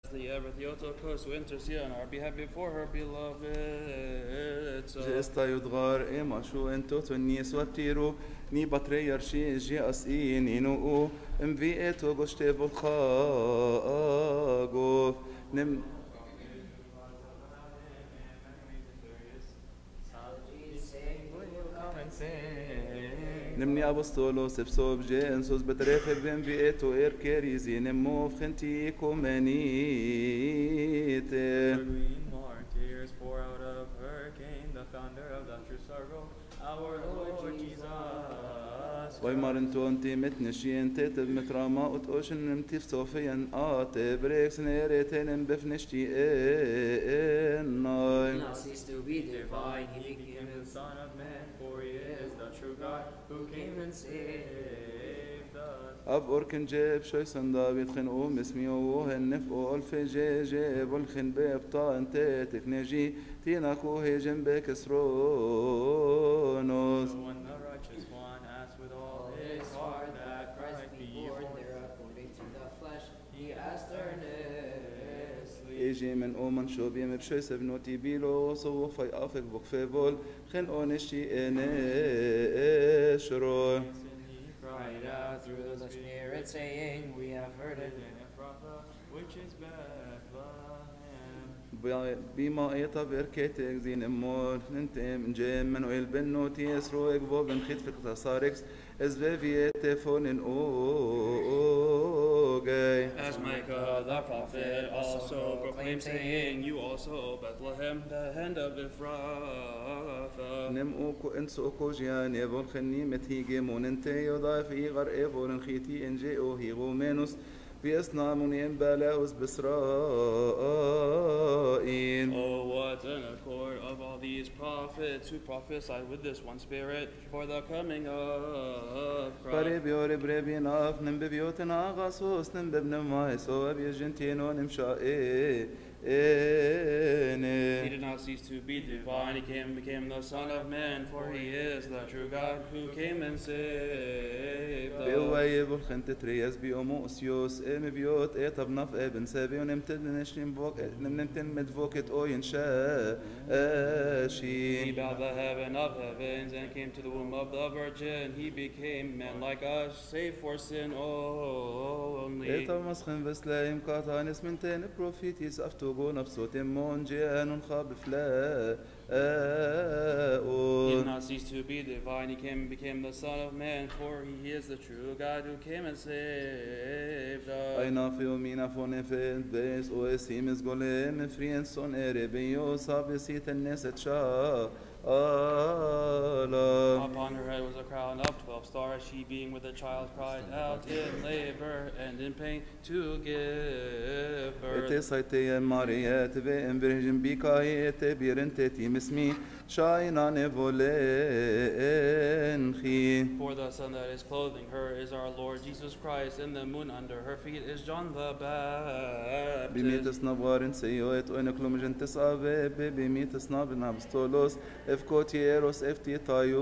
the ever Theotokos who intercede on our behalf before her beloved. So, جستا يدغار إما شو انتو تنيس وابتيرو ني بطرير شي جي أسئين إنو ام في إتو غشتي بخاغو نم نمني أبسطولوس بسوب جي انسوس بتريخ بين في إتو إير كيريزي نمو فخنتي كومانيتي Between martyrs, for out of her came the founder of the true sorrow, our Lord Jesus. وای مارنتون تی متنشین تی تب متراما ات اوشن نمتیف صوفيا آت بريكس نيريتين بفنشتي ناي Now cease to be divine, he He became became the Son of Man, for he is the true God who came and saved us. اب اوركن جيب شوي سندا بيتخن او مسمي او هنف او الف جي جيب الخن بيبطا انت تكنجي تيناكو هي جنبك سرونوس So when the righteous one asked with all his heart that Christ be born, there according to the flesh. He asked earnestly. يجي من او من شو بيم بشوي سبنوتي بيلو صو في افك بوك فيفول خن او نشتي انشرو And he cried out through Through the the Spirit, Spirit saying, We have heard it. in Ephrathah, which is Bethlehem. بما ايطا بركيتك زين امور ننتم جيم من ويل بنو تيسرو اكبو بن خيت في قصاركس از في تفون او جاي as Micah the prophet also proclaimed, saying, You also, Bethlehem, the hand of Ephrathah. نم اوكو انس اوكو جيان ايفون خني متهيجي مون انت يضايف ايغر ايفون خيتي انجي او هيغو مينوس بيسنا منين بلاوس بسرائيل Oh, what an accord of all these prophets who prophesied with this one spirit for the coming of Christ. قريب يوري بريبي ناف نم ببيوتنا غاسوس نم ببن مايسو ابي جنتينو نمشا ايه He ايه did not cease to be divine. He came became the Son of Man, for he is the true God who came and saved us. بيوي بالخنت تريس بيومو اسيوس ام بيوت ايه طب نف ابن سابي ونمتد نشنم بوك نمتن مدفوكت او ينشا He شي bowed the heaven of heavens and came to the womb of the Virgin. He became man like us, save for sin only. ايه طب مسخن بس لا يمكاتا اسم تين بروفيتيس افتوغو نفسو تمون جيان خاب فلا He did not cease to be divine. He came and became the Son of Man, for he is the true God who came and saved us. Aina filmina fone fed bes o esimes golem frien son ere beyo sabesit neset sha ala Upon her head was a crown of twelve stars. She, being with a child, cried out in labor and in pain to give ete birth. saite maria te ve enverjin bika ete birente ti mismi shaina nevole enchi For the son that is clothing her is our Lord Jesus Christ, and the moon under her feet is John the Baptist. بميتس نوارن سيوت وينكلم جنتس ave be bimيتس nabin apostolos efkotieros efti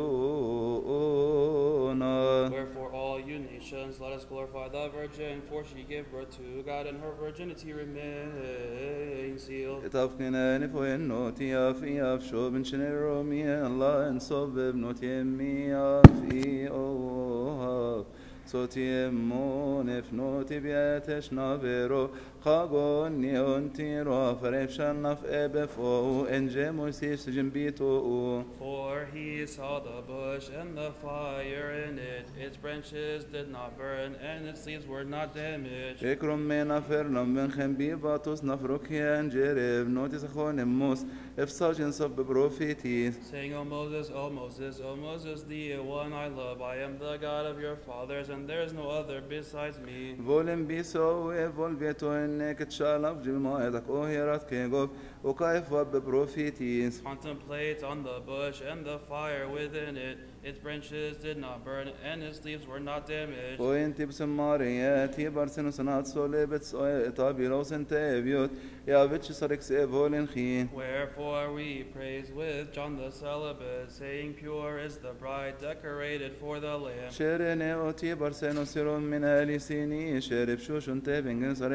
tayona Wherefore, all you nations, let us glorify the Virgin, for she gave birth to God, and her virginity remains sealed. اتفقنا نفوين نوتي في افشو بن شنرومي الله انصب بنوتي مي في اوها صوتي مون فنوتي بياتش نافيرو خاغون نيون تيرو فريف شنف ابفو انجي موسيس جنبيتو For he saw the bush and the fire in it. Its branches did not burn, and its leaves were not damaged. اكرم من افرلم من خنبي باتوس نفرك ينجرب نوتي سخون موس افساجن صب بروفيتي Saying, O Moses, O Moses, O Moses, the one I love, I am the God of your fathers, and there is no other besides me. فولم بيسو فولفيتو انك تشالف جمع يدك اوهيرات كيغوف وكيف وب بروفيتيس Contemplate on the bush and the fire within it. Its branches did not burn, and its leaves were not damaged. وانت بسمارياتي برسن سنات سولي بتس طابي لو سنتي بيوت يا بتش صرك سيفولين خي Wherefore we praise with John the celibate, saying, Pure is the bride decorated for the Lamb. شيرني اوتي برسن سيرون من الي سيني شرب شوش انت بنجن صرك بونا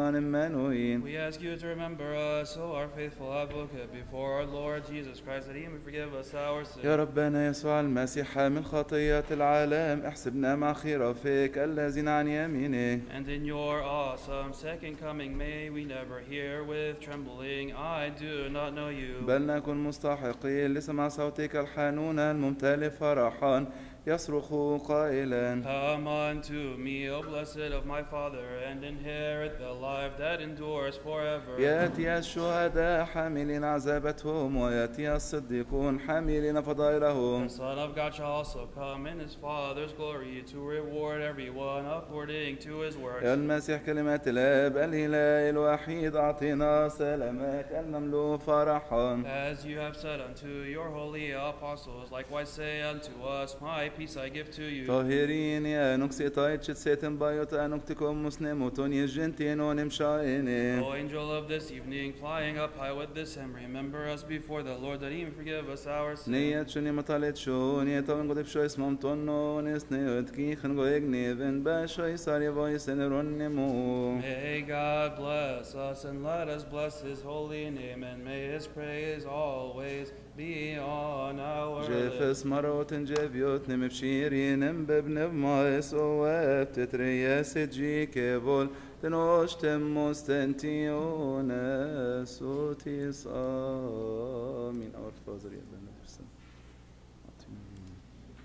Iman Emmanuel. We ask you to remember us, O our faithful advocate, before our Lord Jesus Christ, that he may forgive us our sins. يا ربنا يسوع المسيح حامل خطيات العالم احسبنا مع خرافك الذين عن يمينك And in your awesome second coming, may we never hear with trembling, I do not know you. بل نكن مستحقين لسمع صوتك الحانون الممتلئ فرحا يصرخ قائلا Come unto me, O blessed of my Father, and inherit the life that endures forever. ياتي الشهداء حاملين عذابتهم وياتي الصديقون حاملين فضائلهم The Son of God shall also come in his Father's glory to reward everyone according to his works. يا المسيح كلمات الاب الاله الوحيد اعطنا سلامك المملوء فرحا As you have said unto your holy apostles, likewise say unto us, My peace I give to you. طاهرين يا نكسي طايت شتسيتن بايوت انكتكم مسنموتون يجنتين ونمشايني O angel of this evening, flying up high with this hymn, remember us before the Lord that he may forgive us our sins. نيت شوني مطالت شوني طوين قد بشوي اسمم تونو نسني ودكي خن قويق نيفن باشوي ساري بويس نرنمو May God bless us and let us bless his holy name, and may his praise always be on our lips. جيفس مروت جيبيوت نمبشيري نمبب نبما سواب تترياس جي كيبول تنوش تموس تنتيون سوتي آمين Our Father in heaven, who art in heaven.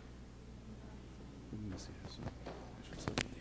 المسيح يسوع.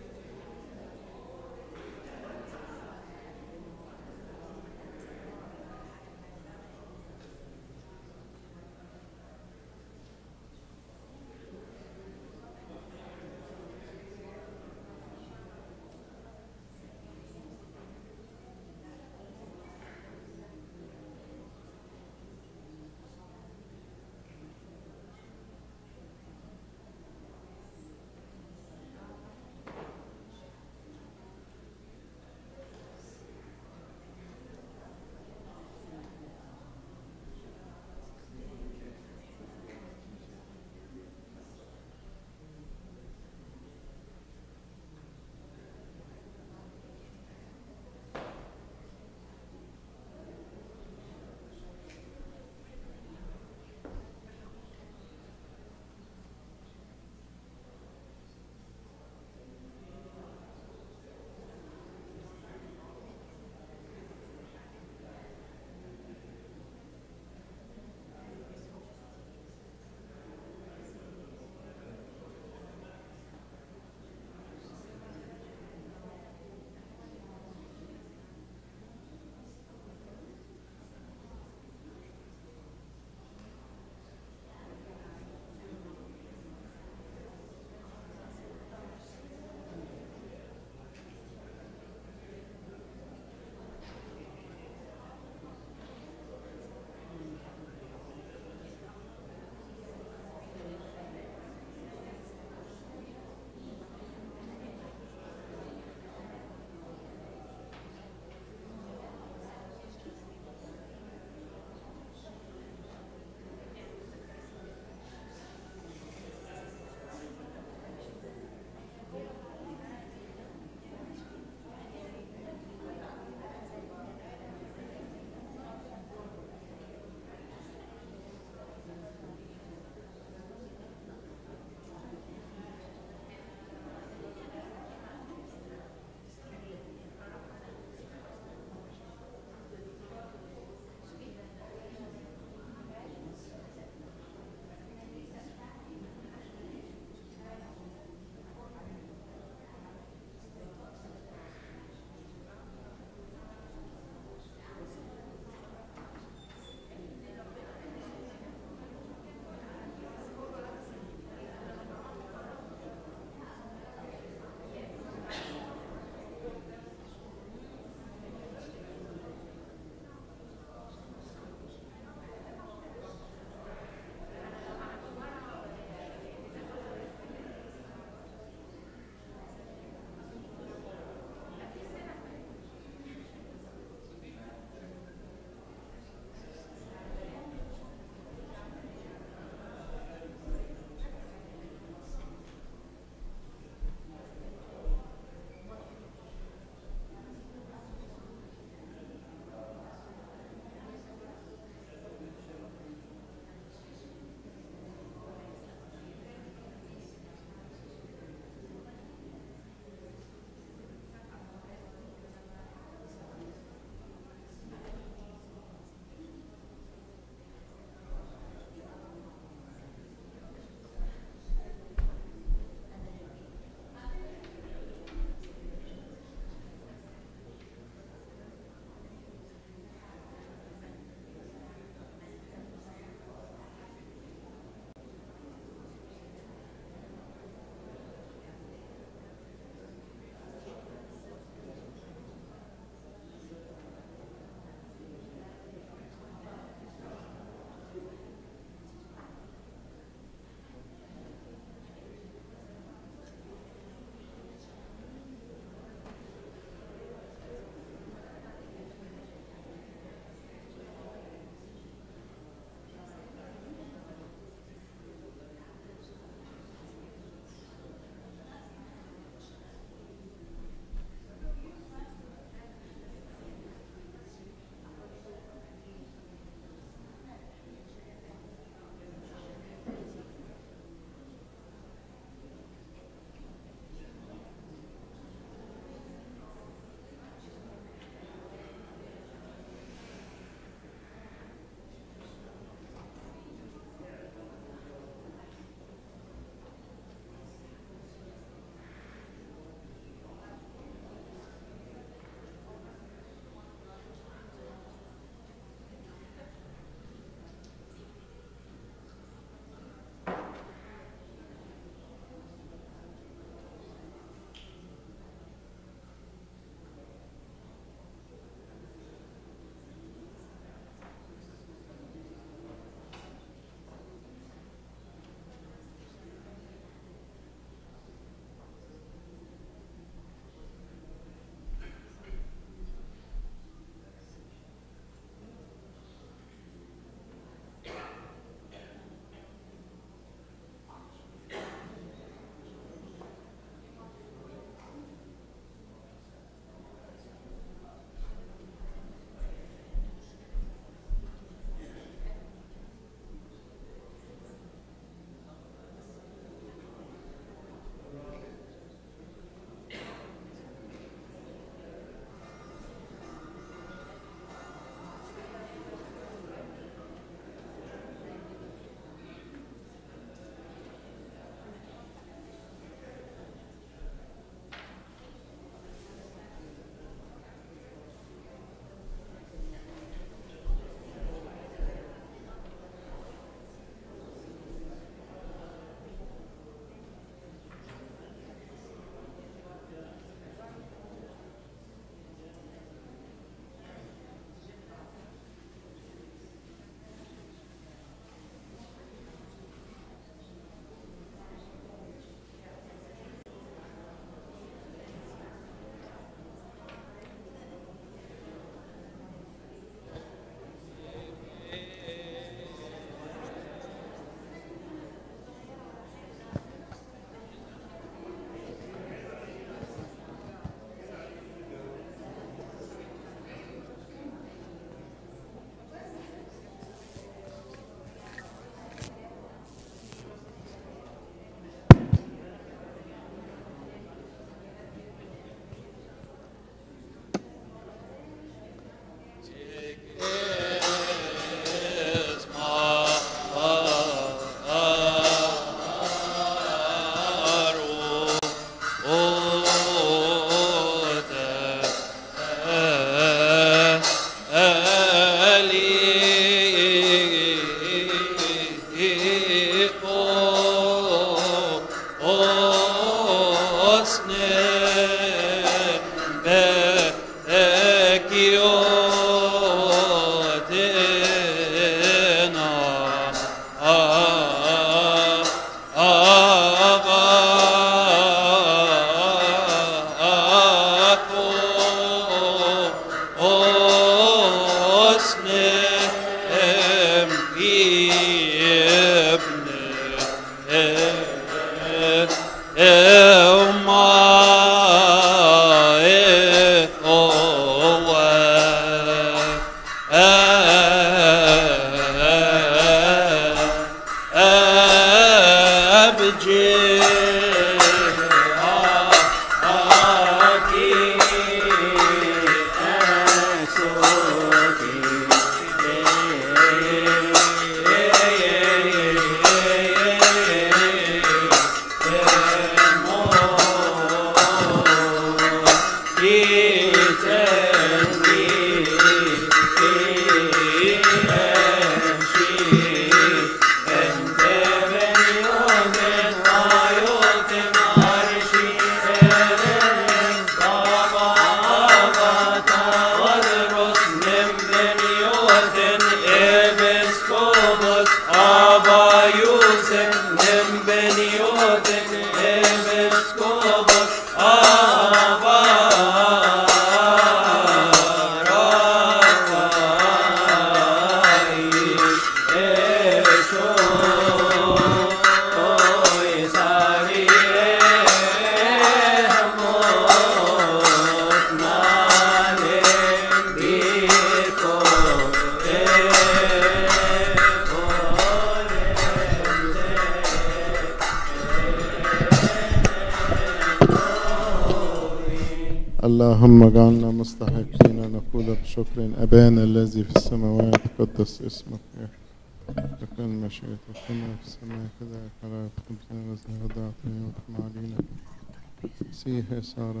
اللهم اجعلنا مستحقين أن نقول بشكر أبانا الذي في السماوات قدس اسمك تكن مشيئتك كما في السماء كذلك على الأرض خبزنا الذي أعطينا وارحم علينا سيه سارة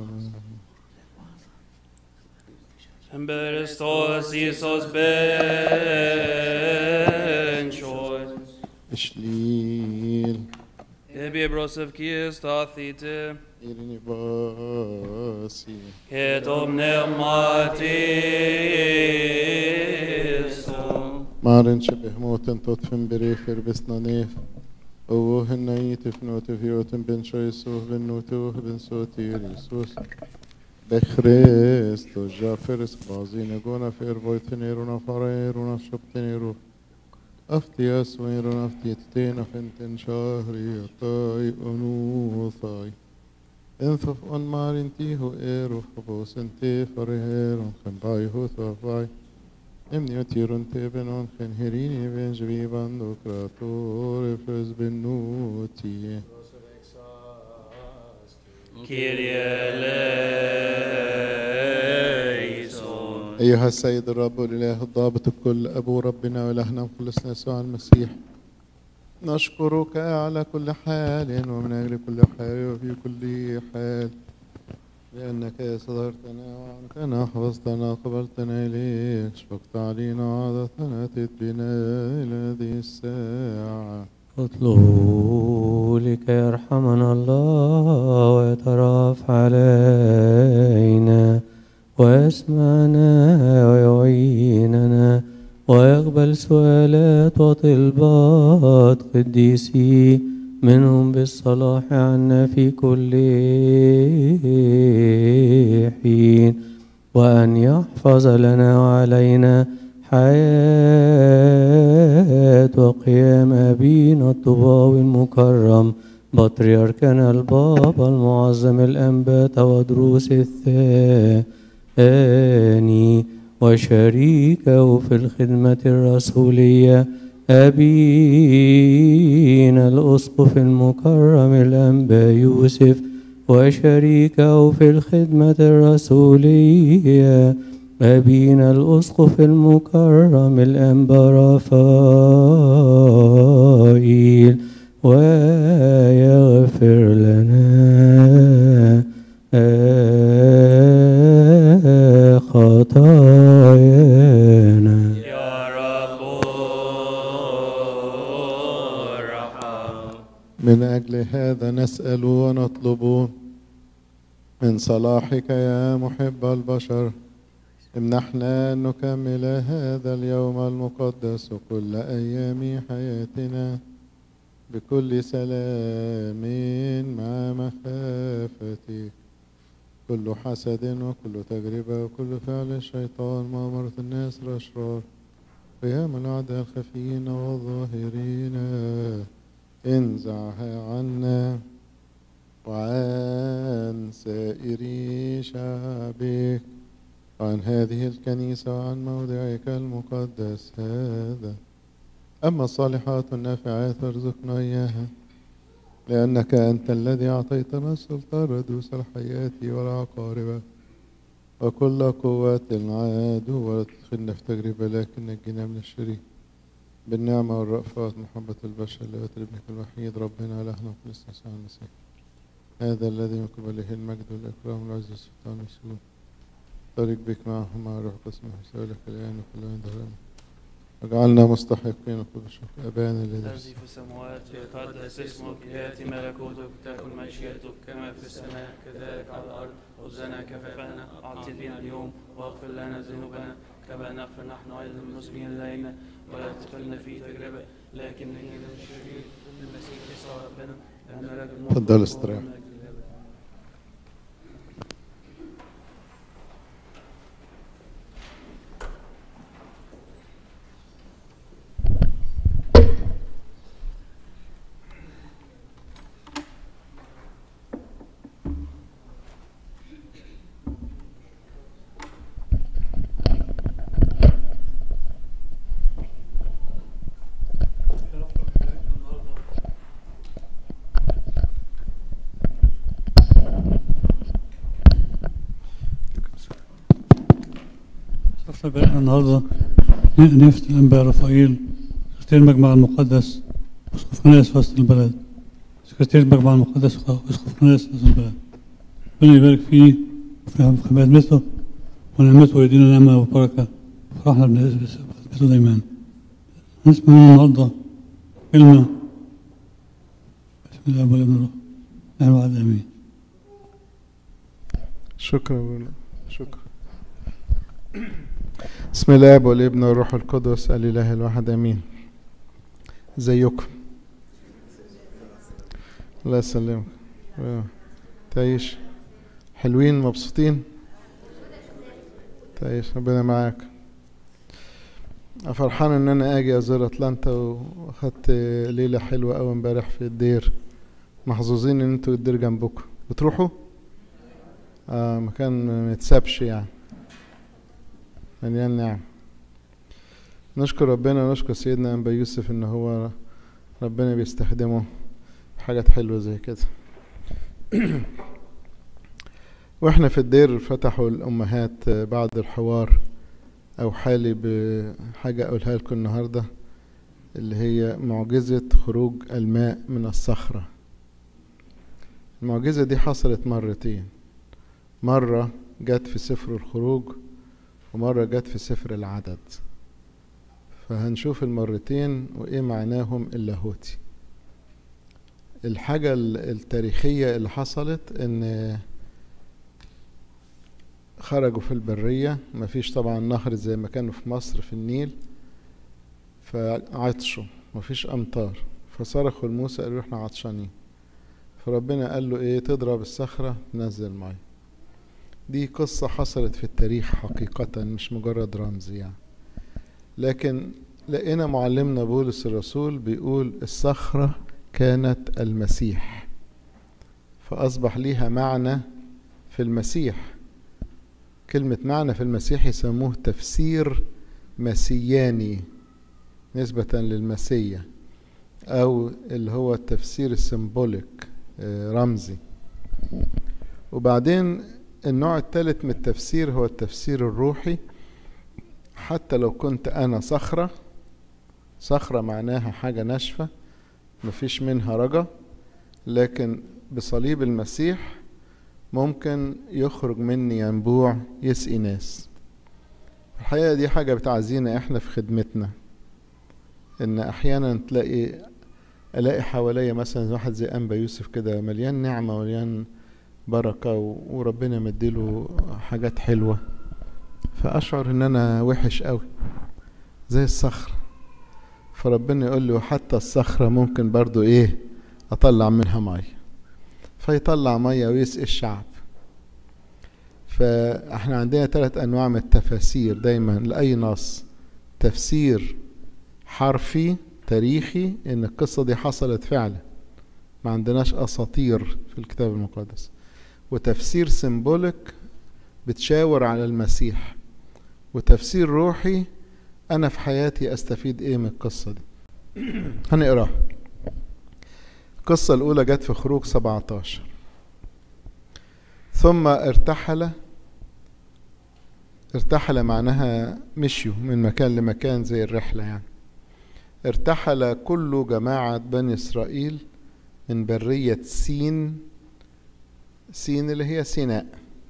Emberstos Iisus benchos. إشليل Ebi brosov kies tathite. إيريني باسي Ketom pneumatis. مارن شبه موتن تطفن بريفر بسنا نيف أوه النيت فنوت فيوتن بن شويسوه بن نوتوه بن سوتير يسوس بخريستو جافرس بازين جونا فير فويتنيرونا فريرونا شبتنيرو أفتياس ويرون أفتيتين فنتن شهري طاي أنوثاي انثف أن مارن تيهو إيرو فبوسنتي فريهيرون خنباي هو ثوفاي امني تيرون تيبنون خنهريني بن جبيبان دوكراتور فز بنوتي Kyrie eleison. أيها السيد الرب الإله الضابط الكل أبو ربنا وإلهنا مخلصنا يسوع المسيح نشكرك على كل حال ومن أجل كل حال وفي كل حال لأنك صدرتنا وعنتنا حفظتنا قبلتنا إليك شفقت علينا وعظتنا أتيت بنا إلى هذه الساعة اطلبوا لكي يرحمنا الله ويترافع علينا ويسمعنا ويعيننا ويقبل سؤالات وطلبات قديسي منهم بالصلاح عنا في كل حين وأن يحفظ لنا وعلينا حياة وقيام أبينا الطباوي المكرم بطريركنا البابا المعظم الأنبات ودروس الثاني وشريكه في الخدمة الرسولية أبينا الأسقف المكرم الأنبا يوسف وشريكه في الخدمة الرسولية أبينا الأسقف المكرم الأنبا رفائيل ويغفر لنا خطايانا يا رب ارحم. من أجل هذا نسأل ونطلب من صلاحك يا محب البشر امنحنا أن نكمل هذا اليوم المقدس كل أيام حياتنا بكل سلام مع مخافتك كل حسد وكل تجربة وكل فعل الشيطان مأمرة الناس الأشرار قيام الأعداء الخفيين والظاهرين انزعها عنا وعن سائر شعبك وعن هذه الكنيسة وعن موضعك المقدس هذا أما الصالحات النافعات فارزقنا إياها لأنك أنت الذي أعطيتنا السلطان ردوس الحياة والعقارب وكل قوة العدو ولا تدخلنا في تجربة لكن نجينا من الشريك بالنعمة والرأفات محبة البشر لوتر ابنك الوحيد ربنا لهنا في الاستساء المسيح هذا الذي من قبله المجد والإكرام والعز والسلطان والسجود طريق بك معهم مع روح قسمه يسوي لك الآن وكل يوم دهرنا واجعلنا مستحقين كل شكر أبانا الذي الذي في السماوات يتقدس اسمك يأتي ملكوتك تكن مشيئتك كما في السماء كذلك على الأرض خبزنا كفافنا أعطنا اليوم واغفر لنا ذنوبنا كما نغفر نحن أيضا المسلمين إلينا ولا تدخلنا في تجربة لكن نجينا من الشرير المسيح يسوع ربنا لأن لك الملك تفضل استريح. والمجد للأبد. صرنا بقى النهارده نفت الانبياء رفائيل سكرتير المجمع المقدس اسقف ناس وسط البلد سكرتير المجمع المقدس اسقف ناس وسط البلد ربنا يبارك فيه وفي خدمته ونعمته ويدينا نعمه وبركه فرحنا بنسبته دايما نسمع منه النهارده كلمه بسم الله والابن والروح نعم وعد امين شكرا بولا. شكرا بسم الله والابن والروح القدس الاله الواحد امين زيكم الله يسلمك آه. تعيش حلوين مبسوطين تعيش ربنا معاك أنا فرحان ان انا اجي ازور اتلانتا واخدت ليله حلوه قوي امبارح في الدير محظوظين ان انتوا الدير جنبكم بتروحوا آه مكان ما يتسابش يعني مليان نعم نشكر ربنا ونشكر سيدنا أنبا يوسف إن هو ربنا بيستخدمه في حاجات حلوة زي كده واحنا في الدير فتحوا الأمهات بعد الحوار أو حالي بحاجة أقولها لكم النهاردة اللي هي معجزة خروج الماء من الصخرة المعجزة دي حصلت مرتين مرة جت في سفر الخروج ومرة جت في سفر العدد فهنشوف المرتين وإيه معناهم اللاهوتي الحاجة التاريخية اللي حصلت إن خرجوا في البرية مفيش طبعا نهر زي ما كانوا في مصر في النيل فعطشوا مفيش أمطار فصرخوا لموسى قالوا احنا عطشانين فربنا قال له ايه تضرب الصخرة تنزل مية دي قصة حصلت في التاريخ حقيقة مش مجرد رمز يعني لكن لقينا معلمنا بولس الرسول بيقول الصخرة كانت المسيح فأصبح ليها معنى في المسيح كلمة معنى في المسيح يسموه تفسير مسياني نسبة للمسيح أو اللي هو التفسير السيمبوليك رمزي وبعدين النوع الثالث من التفسير هو التفسير الروحي حتى لو كنت أنا صخرة صخرة معناها حاجة ناشفة مفيش منها رجا لكن بصليب المسيح ممكن يخرج مني ينبوع يسقي ناس الحقيقة دي حاجة بتعزينا احنا في خدمتنا ان احيانا تلاقي الاقي حواليا مثلا واحد زي انبا يوسف كده مليان نعمة ومليان بركة وربنا مديله حاجات حلوة فاشعر ان انا وحش قوي زي الصخرة فربنا يقول له حتى الصخرة ممكن برضو ايه اطلع منها مية فيطلع مية ويسقي الشعب فاحنا عندنا ثلاث انواع من التفاسير دايما لاي نص تفسير حرفي تاريخي ان القصة دي حصلت فعلا ما عندناش اساطير في الكتاب المقدس وتفسير سيمبوليك بتشاور على المسيح وتفسير روحي انا في حياتي استفيد ايه من القصة دي هنقراها القصة الأولى جت في خروج 17 ثم ارتحل ارتحل معناها مشيوا من مكان لمكان زي الرحلة يعني ارتحل كل جماعة بني إسرائيل من برية سين سين اللي هي سيناء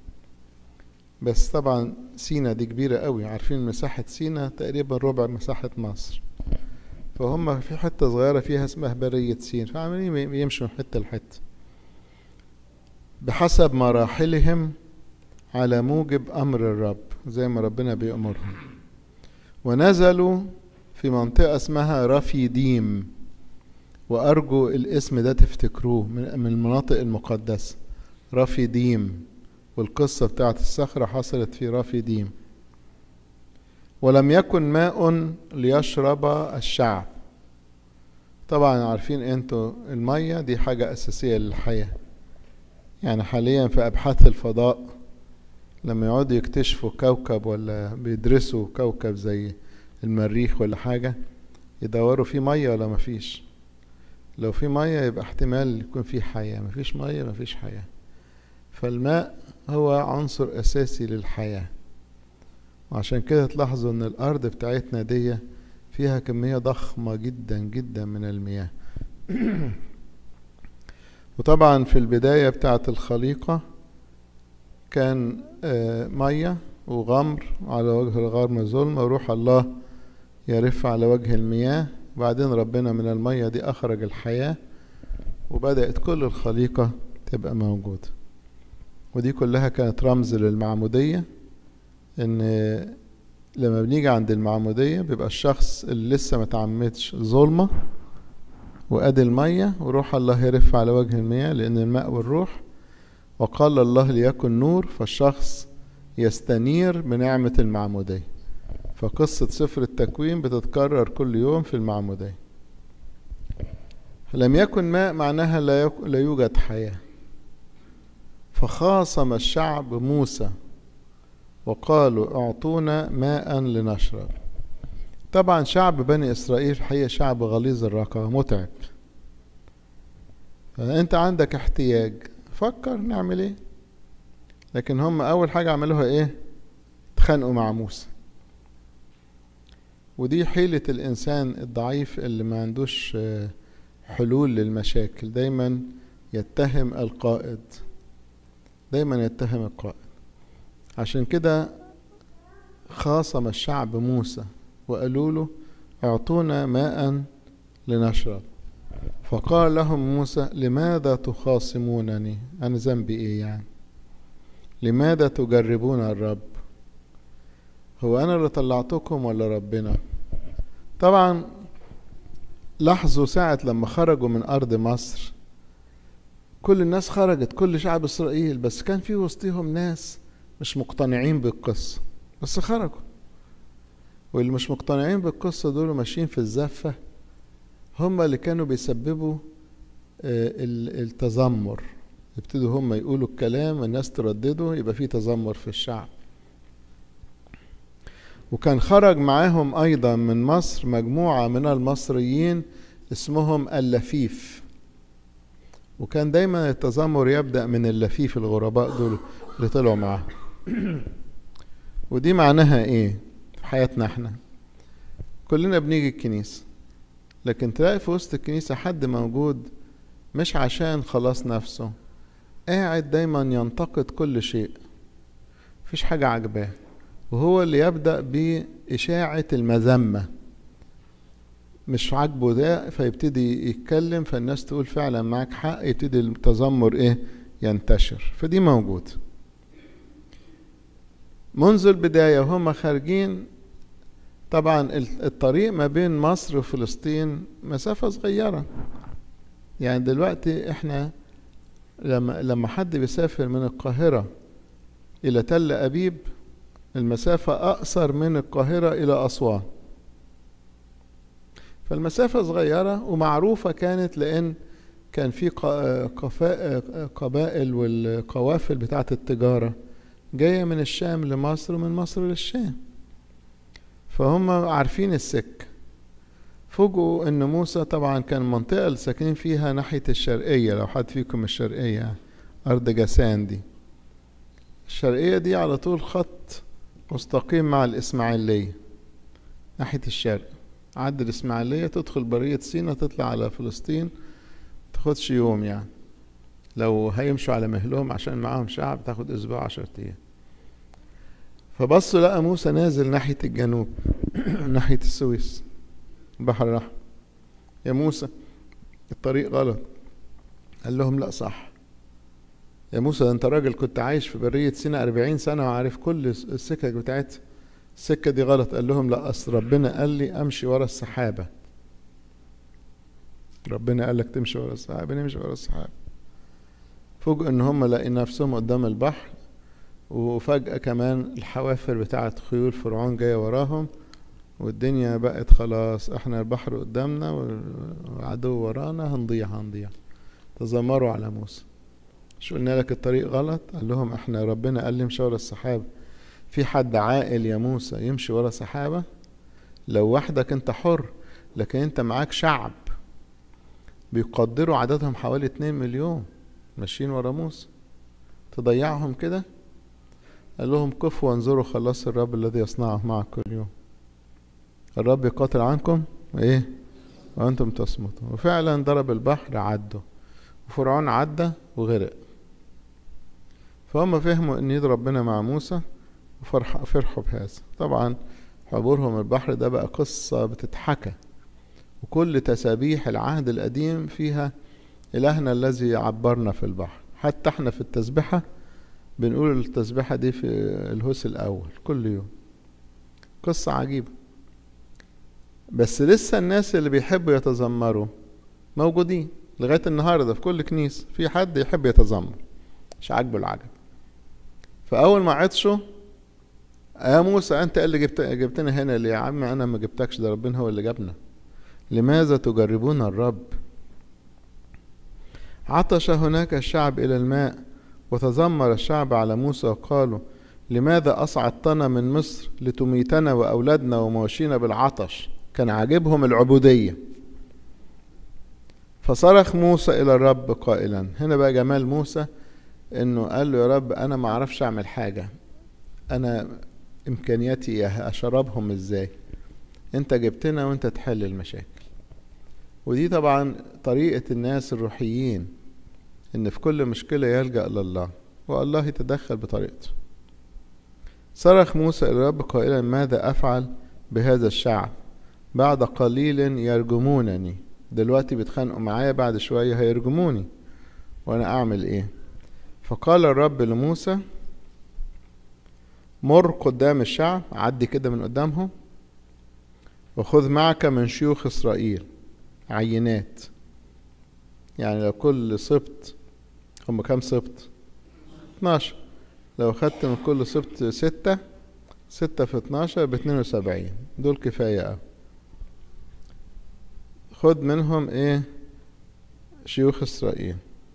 بس طبعا سينا دي كبيرة قوي عارفين مساحة سينا تقريبا ربع مساحة مصر فهم في حتة صغيرة فيها اسمها برية سين فعمالين يمشوا من حتة لحتة بحسب مراحلهم على موجب أمر الرب زي ما ربنا بيأمرهم ونزلوا في منطقة اسمها رفيديم وأرجو الاسم ده تفتكروه من المناطق المقدسة رفيديم والقصة بتاعت الصخرة حصلت في رفيديم ولم يكن ماء ليشرب الشعب طبعا عارفين انتوا المية دي حاجة أساسية للحياة يعني حاليا في أبحاث الفضاء لما يقعدوا يكتشفوا كوكب ولا بيدرسوا كوكب زي المريخ ولا حاجة يدوروا فيه مية ولا مفيش لو في مية يبقى احتمال يكون في حياة مفيش مية مفيش حياة فالماء هو عنصر أساسي للحياة وعشان كده تلاحظوا ان الأرض بتاعتنا دي فيها كمية ضخمة جدا جدا من المياه وطبعا في البداية بتاعة الخليقة كان مية وغمر على وجه الغرم ظلمة وروح الله يرف على وجه المياه وبعدين ربنا من المية دي أخرج الحياة وبدأت كل الخليقة تبقى موجودة ودي كلها كانت رمز للمعمودية إن لما بنيجي عند المعمودية بيبقى الشخص اللي لسه متعمدش ظلمة وأدي المية وروح الله يرف على وجه المياه لأن الماء والروح وقال الله ليكن نور فالشخص يستنير بنعمة المعمودية فقصة سفر التكوين بتتكرر كل يوم في المعمودية لم يكن ماء معناها لا, يك... لا يوجد حياة فخاصم الشعب موسى وقالوا اعطونا ماء لنشرب طبعا شعب بني اسرائيل الحقيقة شعب غليظ الرقبة متعب فانت عندك احتياج فكر نعمل ايه لكن هم اول حاجة عملوها ايه اتخانقوا مع موسى ودي حيلة الانسان الضعيف اللي ما عندوش حلول للمشاكل دايما يتهم القائد دايما يتهم القائد عشان كده خاصم الشعب موسى وقالوا له اعطونا ماء لنشرب فقال لهم موسى لماذا تخاصمونني انا ذنبي ايه يعني لماذا تجربون الرب هو انا اللي طلعتكم ولا ربنا طبعا لاحظوا ساعة لما خرجوا من أرض مصر كل الناس خرجت كل شعب إسرائيل بس كان في وسطهم ناس مش مقتنعين بالقصة بس خرجوا واللي مش مقتنعين بالقصة دول ماشيين في الزفة هم اللي كانوا بيسببوا التذمر يبتدوا هم يقولوا الكلام الناس تردده يبقى في تذمر في الشعب وكان خرج معاهم أيضا من مصر مجموعة من المصريين اسمهم اللفيف وكان دايما التذمر يبدأ من اللفيف الغرباء دول اللي طلعوا معاهم ودي معناها ايه في حياتنا احنا كلنا بنيجي الكنيسة لكن تلاقي في وسط الكنيسة حد موجود مش عشان خلاص نفسه قاعد دايما ينتقد كل شيء مفيش حاجة عجباه وهو اللي يبدأ بإشاعة المذمة مش عاجبه ده فيبتدي يتكلم فالناس تقول فعلا معاك حق يبتدي التذمر ايه ينتشر فدي موجود منذ البداية وهم خارجين طبعا الطريق ما بين مصر وفلسطين مسافة صغيرة يعني دلوقتي احنا لما لما حد بيسافر من القاهرة إلى تل أبيب المسافة أقصر من القاهرة إلى أسوان فالمسافة صغيرة ومعروفة كانت لأن كان في ق- قفا- قبائل والقوافل بتاعة التجارة جاية من الشام لمصر ومن مصر للشام فهم عارفين السكة فوجئوا ان موسى طبعا كان المنطقة اللي ساكنين فيها ناحية الشرقية لو حد فيكم الشرقية أرض جسان دي الشرقية دي على طول خط مستقيم مع الإسماعيلية ناحية الشرق عد الإسماعيلية تدخل برية سينا تطلع على فلسطين تاخدش يوم يعني لو هيمشوا على مهلهم عشان معاهم شعب تاخد أسبوع عشرة أيام فبصوا لقى موسى نازل ناحية الجنوب ناحية السويس البحر الأحمر يا موسى الطريق غلط قال لهم لا صح يا موسى ده انت راجل كنت عايش في برية سينا أربعين سنة وعارف كل السكك بتاعتها السكة دي غلط قال لهم لا أصل ربنا قال لي أمشي ورا السحابة ربنا قال لك تمشي ورا السحابة نمشي ورا السحابة فوجئوا إن هم لاقي نفسهم قدام البحر وفجأة كمان الحوافر بتاعت خيول فرعون جاية وراهم والدنيا بقت خلاص احنا البحر قدامنا والعدو ورانا هنضيع هنضيع تذمروا على موسى شو قلنا لك الطريق غلط قال لهم احنا ربنا قال لي امشي ورا السحابة في حد عاقل يا موسى يمشي ورا سحابة لو وحدك انت حر لكن انت معاك شعب بيقدروا عددهم حوالي 2 مليون ماشيين ورا موسى تضيعهم كده قال لهم كفوا وانظروا خلاص الرب الذي يصنعه معك كل يوم الرب يقاتل عنكم ايه وانتم تصمتوا وفعلا ضرب البحر عدوا وفرعون عدى وغرق فهم فهموا ان يد ربنا مع موسى وفرح فرحوا بهذا طبعا عبورهم البحر ده بقى قصة بتتحكى وكل تسابيح العهد القديم فيها إلهنا الذي عبرنا في البحر حتى احنا في التسبحة بنقول التسبحة دي في الهوس الأول كل يوم قصة عجيبة بس لسه الناس اللي بيحبوا يتذمروا موجودين لغاية النهاردة في كل كنيسة في حد يحب يتذمر مش عاجبه العجب فأول ما عطشوا يا موسى أنت اللي جبت جبتنا هنا ليه يا عم أنا ما جبتكش ده ربنا هو اللي جابنا لماذا تجربون الرب عطش هناك الشعب إلى الماء وتذمر الشعب على موسى وقالوا لماذا أصعدتنا من مصر لتميتنا وأولادنا ومواشينا بالعطش كان عاجبهم العبودية فصرخ موسى إلى الرب قائلا هنا بقى جمال موسى إنه قال له يا رب أنا ما أعرفش أعمل حاجة أنا إمكانياتي أشربهم إزاي أنت جبتنا وأنت تحل المشاكل ودي طبعا طريقة الناس الروحيين إن في كل مشكلة يلجأ لله والله يتدخل بطريقته صرخ موسى إلى الرب قائلا ماذا أفعل بهذا الشعب بعد قليل يرجمونني دلوقتي بيتخانقوا معايا بعد شوية هيرجموني وأنا أعمل إيه فقال الرب لموسى مر قدام الشعب عدي كده من قدامهم وخذ معك من شيوخ إسرائيل عينات يعني لو كل سبط هم كام سبط 12 لو خدت من كل سبط ستة ستة في اتناشر باتنين وسبعين دول كفاية أوي خد منهم ايه شيوخ إسرائيل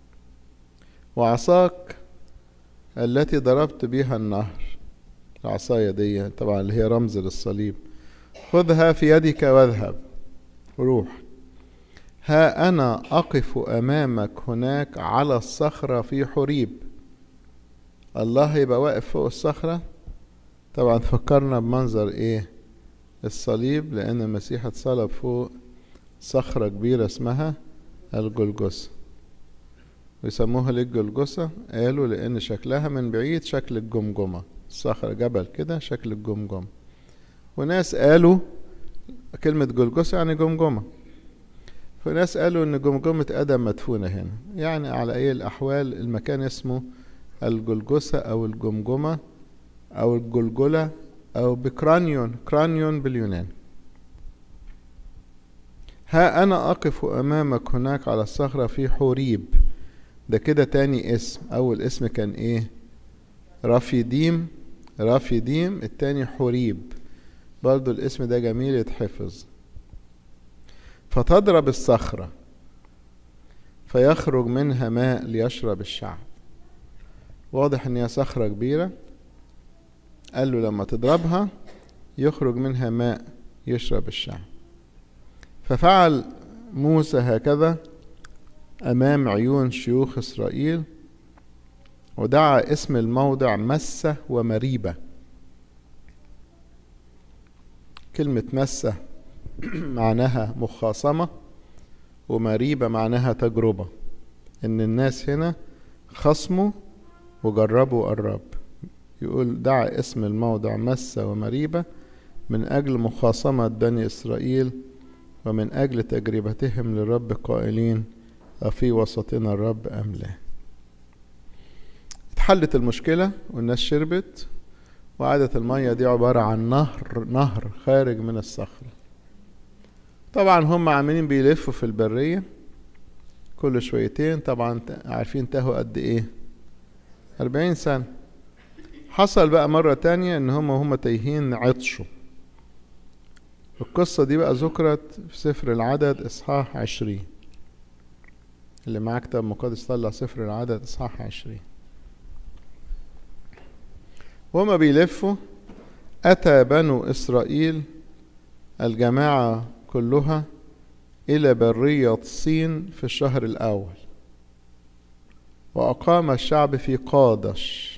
وعصاك التي ضربت بها النهر العصاية دي طبعا اللي هي رمز للصليب خذها في يدك واذهب روح ها أنا أقف أمامك هناك على الصخرة في حريب الله يبقى واقف فوق الصخرة طبعا فكرنا بمنظر ايه الصليب لأن المسيح اتصلب فوق صخرة كبيرة اسمها الجلجسة ويسموها ليه الجلجسة قالوا لأن شكلها من بعيد شكل الجمجمة صخرة جبل كده شكل الجمجمة وناس قالوا كلمة جلجسة يعني جمجمة فناس قالوا ان جمجمة ادم مدفونة هنا يعني على اي الاحوال المكان اسمه الجلجسة او الجمجمة او الجلجلة او بكرانيون كرانيون باليونان ها انا اقف امامك هناك على الصخرة في حوريب ده كده تاني اسم اول اسم كان ايه رافيديم رافيديم التاني حوريب برضو الاسم ده جميل يتحفظ فتضرب الصخرة فيخرج منها ماء ليشرب الشعب واضح ان هي صخرة كبيرة قال له لما تضربها يخرج منها ماء يشرب الشعب ففعل موسى هكذا أمام عيون شيوخ إسرائيل ودعا اسم الموضع مسة ومريبة كلمة مسة معناها مخاصمة ومريبة معناها تجربة إن الناس هنا خصموا وجربوا الرب يقول دعا اسم الموضع مسة ومريبة من أجل مخاصمة بني إسرائيل ومن أجل تجربتهم للرب قائلين أفي وسطنا الرب أم لا اتحلت المشكلة والناس شربت وعادت المية دي عبارة عن نهر نهر خارج من الصخرة طبعا هم عاملين بيلفوا في البرية كل شويتين طبعا عارفين تاهوا قد ايه أربعين سنة حصل بقى مرة تانية ان هم هم تايهين عطشوا القصة دي بقى ذكرت في سفر العدد إصحاح عشرين اللي معاه كتاب مقدس طلع سفر العدد إصحاح عشرين وهما بيلفوا أتى بنو إسرائيل الجماعة كلها إلى برية صين في الشهر الأول وأقام الشعب في قادش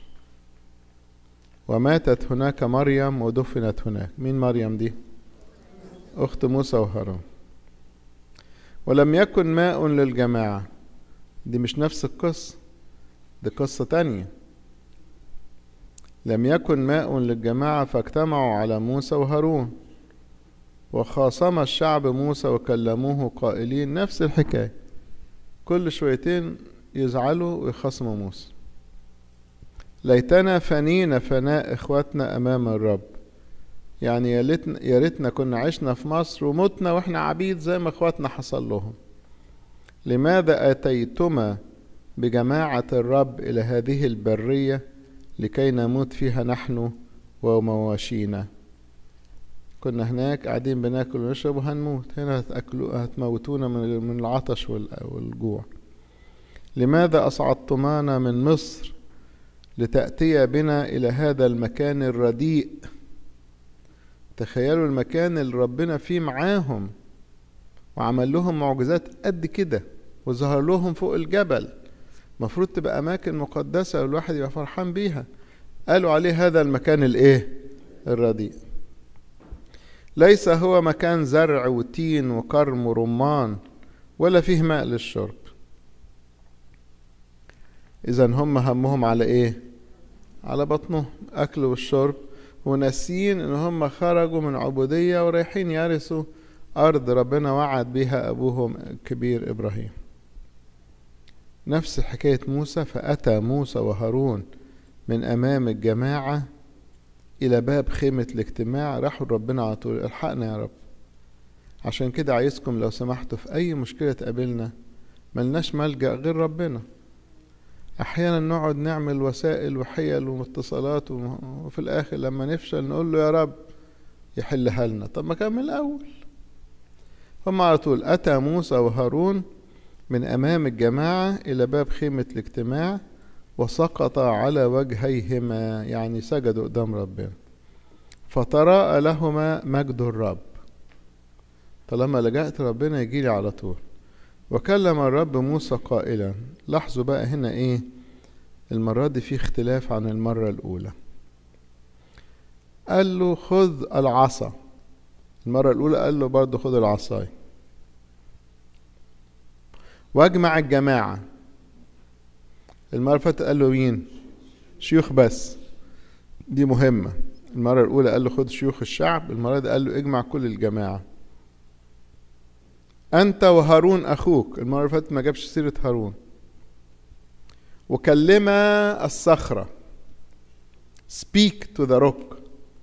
وماتت هناك مريم ودفنت هناك مين مريم دي أخت موسى وهارون ولم يكن ماء للجماعة دي مش نفس القصة دي قصة تانية لم يكن ماء للجماعة فاجتمعوا على موسى وهارون وخاصم الشعب موسى وكلموه قائلين نفس الحكاية كل شويتين يزعلوا ويخصموا موسى ليتنا فنينا فناء اخواتنا امام الرب يعني يا ليتنا يا ريتنا كنا عشنا في مصر ومتنا واحنا عبيد زي ما اخواتنا حصل لهم لماذا اتيتما بجماعه الرب الى هذه البريه لكي نموت فيها نحن ومواشينا كنا هناك قاعدين بناكل ونشرب وهنموت هنا هتأكلوا هتموتونا من من العطش والجوع لماذا أصعدتمانا من مصر لتأتي بنا إلى هذا المكان الرديء تخيلوا المكان اللي ربنا فيه معاهم وعمل لهم معجزات قد كده وظهر لهم فوق الجبل مفروض تبقى أماكن مقدسة والواحد يبقى فرحان بيها قالوا عليه هذا المكان الإيه الرديء ليس هو مكان زرع وتين وكرم ورمان ولا فيه ماء للشرب إذا هم همهم على إيه؟ على بطنهم أكل والشرب وناسين إن هم خرجوا من عبودية ورايحين يرثوا أرض ربنا وعد بها أبوهم الكبير إبراهيم نفس حكاية موسى فأتى موسى وهارون من أمام الجماعة إلى باب خيمة الاجتماع راحوا ربنا على طول الحقنا يا رب عشان كده عايزكم لو سمحتوا في أي مشكلة تقابلنا ملناش ملجأ غير ربنا أحيانا نقعد نعمل وسائل وحيل واتصالات وفي الآخر لما نفشل نقول له يا رب يحلها لنا طب ما كان من الأول هم على طول أتى موسى وهارون من أمام الجماعة إلى باب خيمة الاجتماع وسقط على وجهيهما يعني سجدوا قدام ربنا فتراءى لهما مجد الرب طالما لجأت ربنا يجيلي على طول وكلم الرب موسى قائلا لاحظوا بقى هنا ايه المرة دي في اختلاف عن المرة الأولى قال له خذ العصا المرة الأولى قال له برضه خذ العصاية واجمع الجماعة المرة اللي فاتت قال له مين شيوخ بس دي مهمة المرة الأولى قال له خد شيوخ الشعب المرة دي قال له اجمع كل الجماعة أنت وهارون أخوك المرة اللي فاتت ما جابش سيرة هارون وكلما الصخرة speak to the rock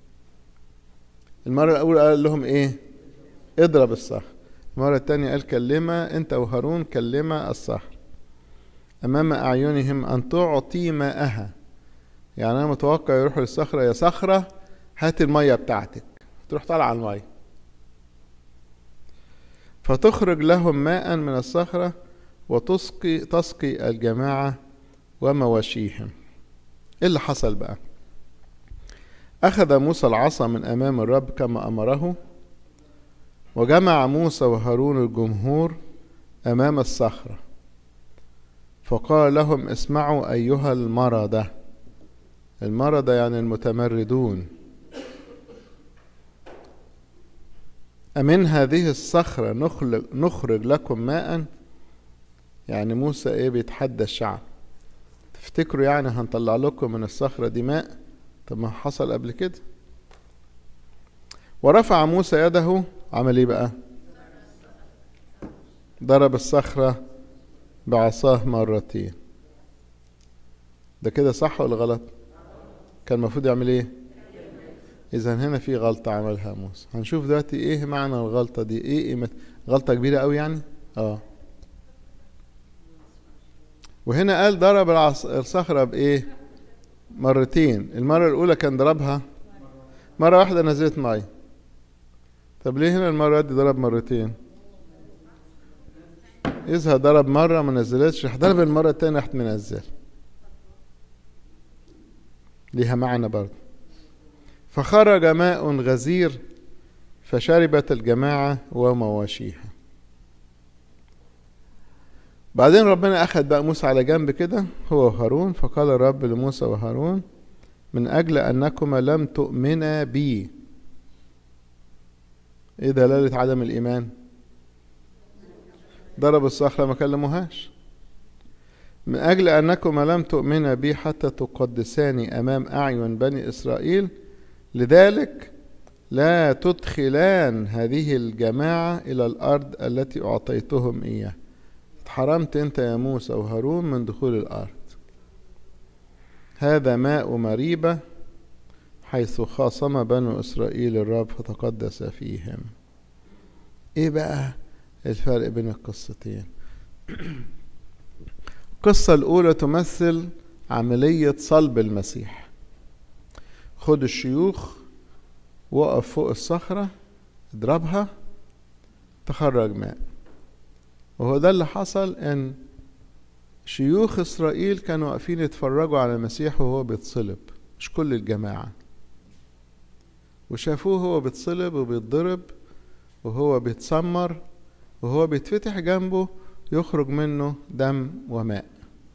المرة الأولى قال لهم إيه اضرب الصخر المرة التانية قال كلمة أنت وهارون كلمة الصخر أمام أعينهم أن تعطي ماءها يعني أنا متوقع يروحوا للصخرة يا صخرة هات المية بتاعتك تروح طالعة المية فتخرج لهم ماء من الصخرة وتسقي تسقي الجماعة ومواشيهم ايه اللي حصل بقى أخذ موسى العصا من أمام الرب كما أمره وجمع موسى وهارون الجمهور أمام الصخرة فقال لهم اسمعوا أيها المردة المردة يعني المتمردون أمن هذه الصخرة نخرج, نخرج لكم ماء يعني موسى إيه بيتحدى الشعب تفتكروا يعني هنطلع لكم من الصخرة دي ماء طب ما حصل قبل كده ورفع موسى يده عمل ايه بقى ضرب الصخرة بعصاه مرتين ده كده صح ولا غلط كان المفروض يعمل ايه اذا هنا في غلطة عملها موسى هنشوف دلوقتي ايه معنى الغلطة دي ايه قيمة غلطة كبيرة قوي يعني اه وهنا قال ضرب العص... الصخرة بايه مرتين المرة الأولى كان ضربها مرة واحدة نزلت مية طب ليه هنا المرة دي ضرب مرتين إذا ضرب مرة ما نزلتش راح ضرب المرة التانية راح منزل ليها معنى برضه فخرج ماء غزير فشربت الجماعة ومواشيها بعدين ربنا أخذ بقى موسى على جنب كده هو وهارون فقال الرب لموسى وهارون من أجل أنكما لم تؤمنا بي إيه دلالة عدم الإيمان ضرب الصخرة ما كلموهاش من أجل أنكما لم تؤمنا بي حتى تقدساني أمام أعين بني إسرائيل لذلك لا تدخلان هذه الجماعة إلى الأرض التي أعطيتهم إياها اتحرمت أنت يا موسى وهارون من دخول الأرض هذا ماء مريبة حيث خاصم بنو إسرائيل الرب فتقدس فيهم إيه بقى الفرق بين القصتين القصة الأولى تمثل عملية صلب المسيح خد الشيوخ وقف فوق الصخرة اضربها تخرج ماء وهو ده اللي حصل ان شيوخ اسرائيل كانوا واقفين يتفرجوا على المسيح وهو بيتصلب مش كل الجماعة وشافوه هو بيتصلب وبيتضرب وهو بيتسمر وهو بيتفتح جنبه يخرج منه دم وماء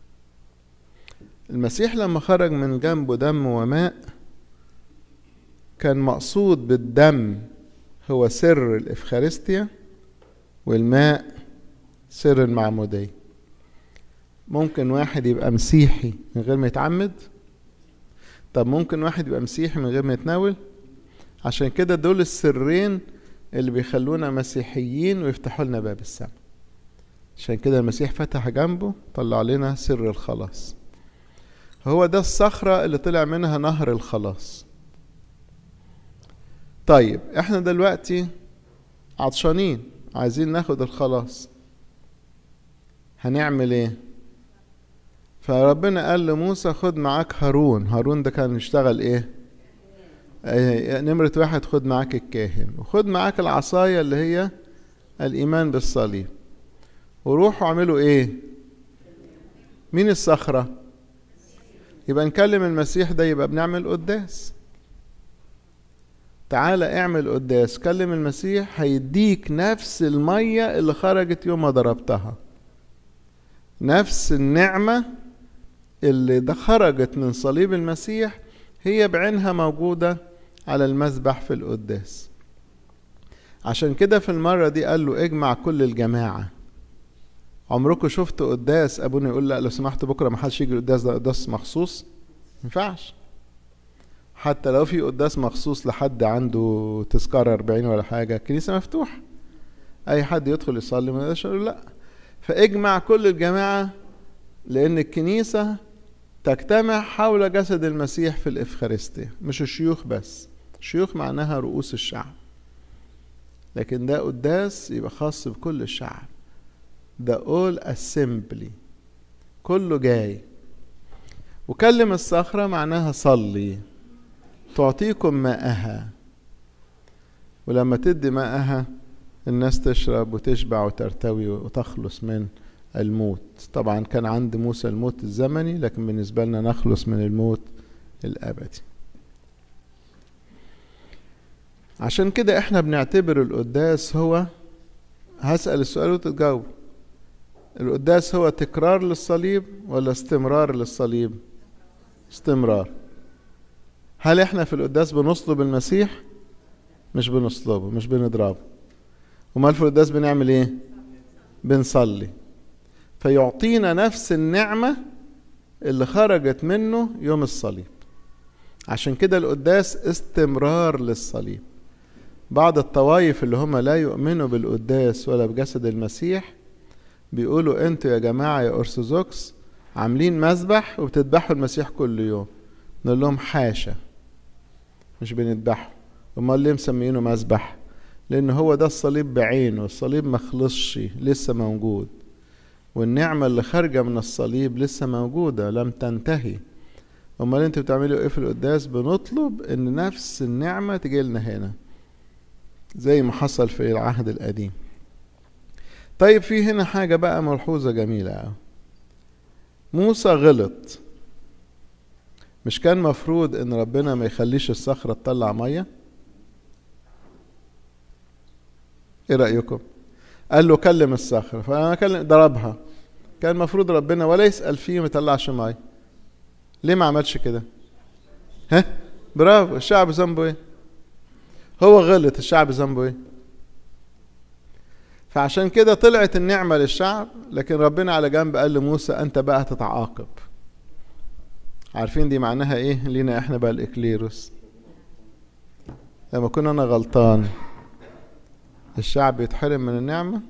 المسيح لما خرج من جنبه دم وماء كان مقصود بالدم هو سر الإفخارستيا والماء سر المعمودية ممكن واحد يبقى مسيحي من غير ما يتعمد طب ممكن واحد يبقى مسيحي من غير ما يتناول عشان كده دول السرين اللي بيخلونا مسيحيين ويفتحوا لنا باب السماء عشان كده المسيح فتح جنبه طلع لنا سر الخلاص هو ده الصخرة اللي طلع منها نهر الخلاص طيب احنا دلوقتي عطشانين عايزين ناخد الخلاص هنعمل ايه فربنا قال لموسى خد معاك هارون هارون ده كان يشتغل ايه آه نمرة واحد خد معاك الكاهن وخد معاك العصاية اللي هي الإيمان بالصليب وروحوا اعملوا ايه مين الصخرة يبقى نكلم المسيح ده يبقى بنعمل قداس تعالى اعمل قداس كلم المسيح هيديك نفس المية اللي خرجت يوم ما ضربتها نفس النعمة اللي ده خرجت من صليب المسيح هي بعينها موجودة على المذبح في القداس عشان كده في المرة دي قال له اجمع كل الجماعة عمركم شفتوا قداس ابونا يقول لا لو سمحت بكره ما حدش يجي القداس ده قداس مخصوص ما ينفعش حتى لو في قداس مخصوص لحد عنده تذكار 40 ولا حاجه الكنيسه مفتوحه اي حد يدخل يصلي ما يقدرش يقول لا فاجمع كل الجماعه لان الكنيسه تجتمع حول جسد المسيح في الافخارستيا مش الشيوخ بس الشيوخ معناها رؤوس الشعب لكن ده قداس يبقى خاص بكل الشعب the all assembly كله جاي وكلم الصخرة معناها صلي تعطيكم ماءها ولما تدي ماءها الناس تشرب وتشبع وترتوي وتخلص من الموت طبعا كان عند موسى الموت الزمني لكن بالنسبة لنا نخلص من الموت الأبدي عشان كده احنا بنعتبر القداس هو هسأل السؤال وتتجاوب القداس هو تكرار للصليب ولا استمرار للصليب استمرار هل احنا في القداس بنصلب المسيح مش بنصلبه مش بنضربه امال في القداس بنعمل ايه بنصلي فيعطينا نفس النعمة اللي خرجت منه يوم الصليب عشان كده القداس استمرار للصليب بعض الطوائف اللي هم لا يؤمنوا بالقداس ولا بجسد المسيح بيقولوا انتوا يا جماعة يا أرثوذكس عاملين مذبح وبتذبحوا المسيح كل يوم نقول لهم حاشا مش بنذبحه امال ليه مسمينه مذبح لان هو ده الصليب بعينه الصليب ما خلصش لسه موجود والنعمة اللي خارجة من الصليب لسه موجودة لم تنتهي امال انتوا بتعملوا ايه في القداس بنطلب ان نفس النعمة تجي لنا هنا زي ما حصل في العهد القديم طيب في هنا حاجة بقى ملحوظة جميلة أوي موسى غلط مش كان مفروض ان ربنا ما يخليش الصخرة تطلع مية ايه رأيكم قال له كلم الصخرة فانا كلم ضربها كان المفروض ربنا ولا يسأل فيه ما يطلعش مية ليه ما عملش كده ها برافو الشعب ذنبه ايه هو غلط الشعب ذنبه ايه فعشان كده طلعت النعمة للشعب لكن ربنا على جنب قال لموسى انت بقى هتتعاقب عارفين دي معناها ايه لينا احنا بقى الاكليروس لما كنا انا غلطان الشعب يتحرم من النعمة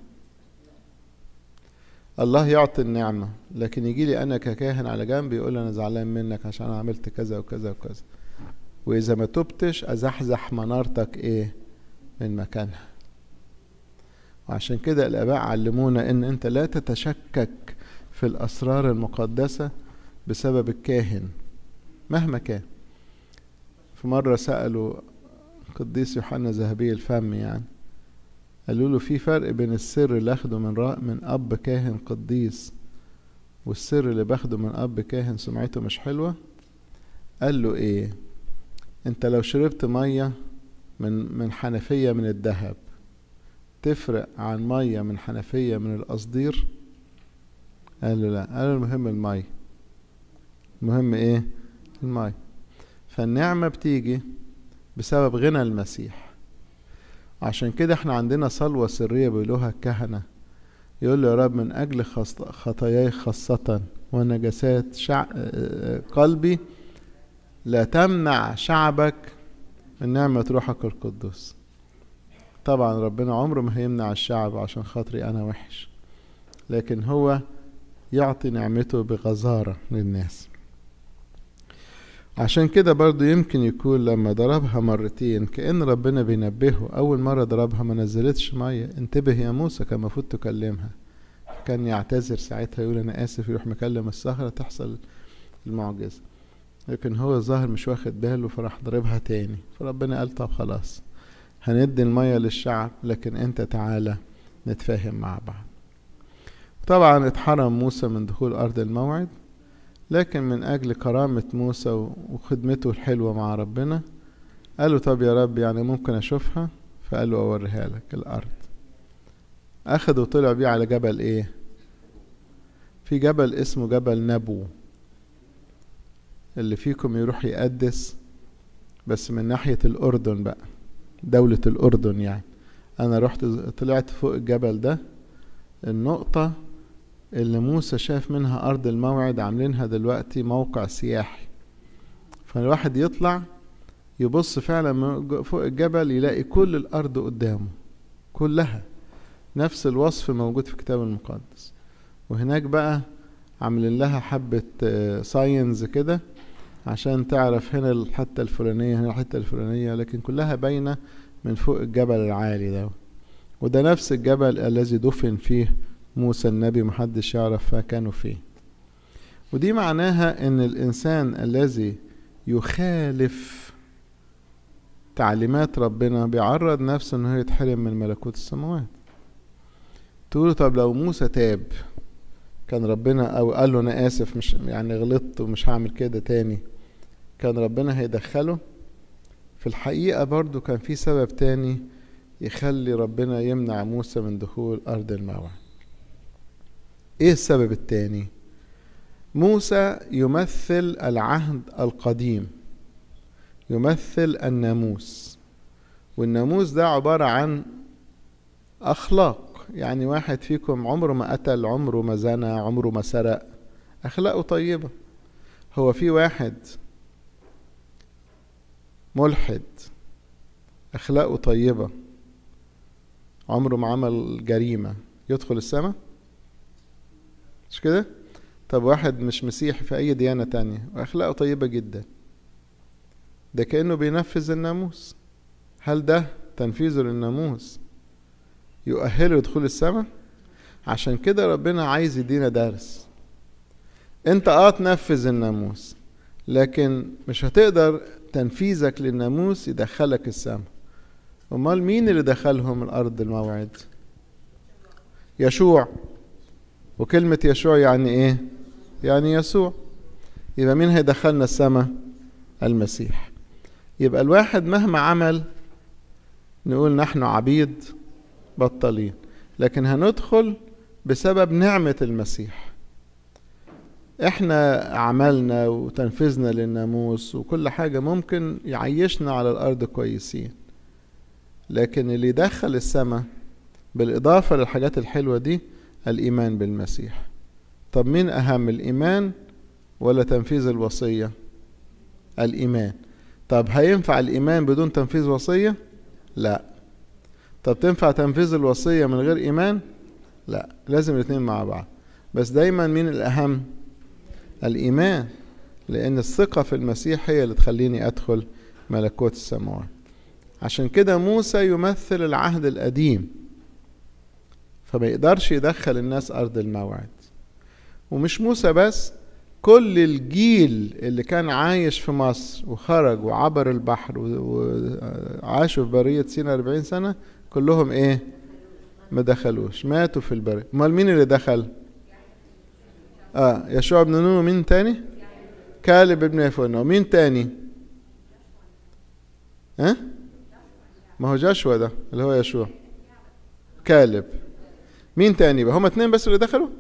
الله يعطي النعمة لكن يجي لي أنا ككاهن على جنب يقول أنا زعلان منك عشان أنا عملت كذا وكذا وكذا وإذا ما تبتش أزحزح منارتك إيه من مكانها وعشان كده الآباء علمونا إن أنت لا تتشكك في الأسرار المقدسة بسبب الكاهن مهما كان في مرة سألوا قديس يوحنا ذهبي الفم يعني قالوا له في فرق بين السر اللي اخده من رأ من اب كاهن قديس والسر اللي باخده من اب كاهن سمعته مش حلوة قال له ايه انت لو شربت مية من من حنفية من الذهب تفرق عن مية من حنفية من القصدير قال له لا قال له المهم المية المهم ايه المية فالنعمة بتيجي بسبب غنى المسيح عشان كده احنا عندنا صلوة سرية بيقولوها الكهنة يقول له يا رب من أجل خطاياي خاصة ونجاسات شع... قلبي لا تمنع شعبك من نعمة روحك القدوس طبعا ربنا عمره ما هيمنع الشعب عشان خاطري أنا وحش لكن هو يعطي نعمته بغزارة للناس عشان كده برضو يمكن يكون لما ضربها مرتين كأن ربنا بينبهه أول مرة ضربها ما نزلتش مية انتبه يا موسى كان المفروض تكلمها كان يعتذر ساعتها يقول أنا آسف يروح مكلم الصخرة تحصل المعجزة لكن هو الظاهر مش واخد باله فراح ضربها تاني فربنا قال طب خلاص هندي المية للشعب لكن انت تعالى نتفاهم مع بعض طبعا اتحرم موسى من دخول أرض الموعد لكن من أجل كرامة موسى وخدمته الحلوة مع ربنا قال له طب يا رب يعني ممكن أشوفها فقال له أوريها لك الأرض أخده وطلع بيه على جبل إيه في جبل اسمه جبل نبو اللي فيكم يروح يقدس بس من ناحية الأردن بقى دولة الأردن يعني أنا رحت طلعت فوق الجبل ده النقطة اللي موسى شاف منها أرض الموعد عاملينها دلوقتي موقع سياحي فالواحد يطلع يبص فعلا فوق الجبل يلاقي كل الأرض قدامه كلها نفس الوصف موجود في الكتاب المقدس وهناك بقى عاملين لها حبة ساينز كده عشان تعرف هنا الحتة الفلانية هنا الحتة الفلانية لكن كلها باينة من فوق الجبل العالي ده وده نفس الجبل الذي دفن فيه موسى النبي محدش يعرف كانوا فيه ودي معناها ان الانسان الذي يخالف تعليمات ربنا بيعرض نفسه انه يتحرم من ملكوت السماوات تقولوا طب لو موسى تاب كان ربنا او قال له انا اسف مش يعني غلطت ومش هعمل كده تاني كان ربنا هيدخله في الحقيقة برضو كان في سبب تاني يخلي ربنا يمنع موسى من دخول أرض الموعد ايه السبب التاني موسى يمثل العهد القديم يمثل الناموس والناموس ده عبارة عن أخلاق يعني واحد فيكم عمره ما قتل عمره ما زنى عمره ما سرق أخلاقه طيبة هو في واحد ملحد أخلاقه طيبة عمره ما عمل جريمة يدخل السماء مش كده طب واحد مش مسيحي في أي ديانة تانية وأخلاقه طيبة جدا ده كأنه بينفذ الناموس هل ده تنفيذه للناموس يؤهله لدخول السماء عشان كده ربنا عايز يدينا درس انت اه تنفذ الناموس لكن مش هتقدر تنفيذك للناموس يدخلك السماء امال مين اللي دخلهم الارض الموعد يشوع وكلمة يشوع يعني ايه يعني يسوع يبقى مين هيدخلنا السماء المسيح يبقى الواحد مهما عمل نقول نحن عبيد بطلين لكن هندخل بسبب نعمة المسيح احنا عملنا وتنفيذنا للناموس وكل حاجة ممكن يعيشنا على الأرض كويسين لكن اللي يدخل السماء بالإضافة للحاجات الحلوة دي الإيمان بالمسيح طب مين أهم الإيمان ولا تنفيذ الوصية الإيمان طب هينفع الإيمان بدون تنفيذ وصية لا طب تنفع تنفيذ الوصية من غير إيمان لا لازم الاثنين مع بعض بس دايما مين الأهم الإيمان لأن الثقة في المسيح هي اللي تخليني أدخل ملكوت السماوات عشان كده موسى يمثل العهد القديم فما يقدرش يدخل الناس أرض الموعد ومش موسى بس كل الجيل اللي كان عايش في مصر وخرج وعبر البحر وعاشوا في برية سينا 40 سنة كلهم ايه ما دخلوش ماتوا في البرية امال مين اللي دخل اه يشوع بن نون ومين تاني كالب ابن يفونه ومين تاني ها أه؟ ما هو جاشوا ده اللي هو يشوع كالب مين تاني بقى هما اتنين بس اللي دخلوا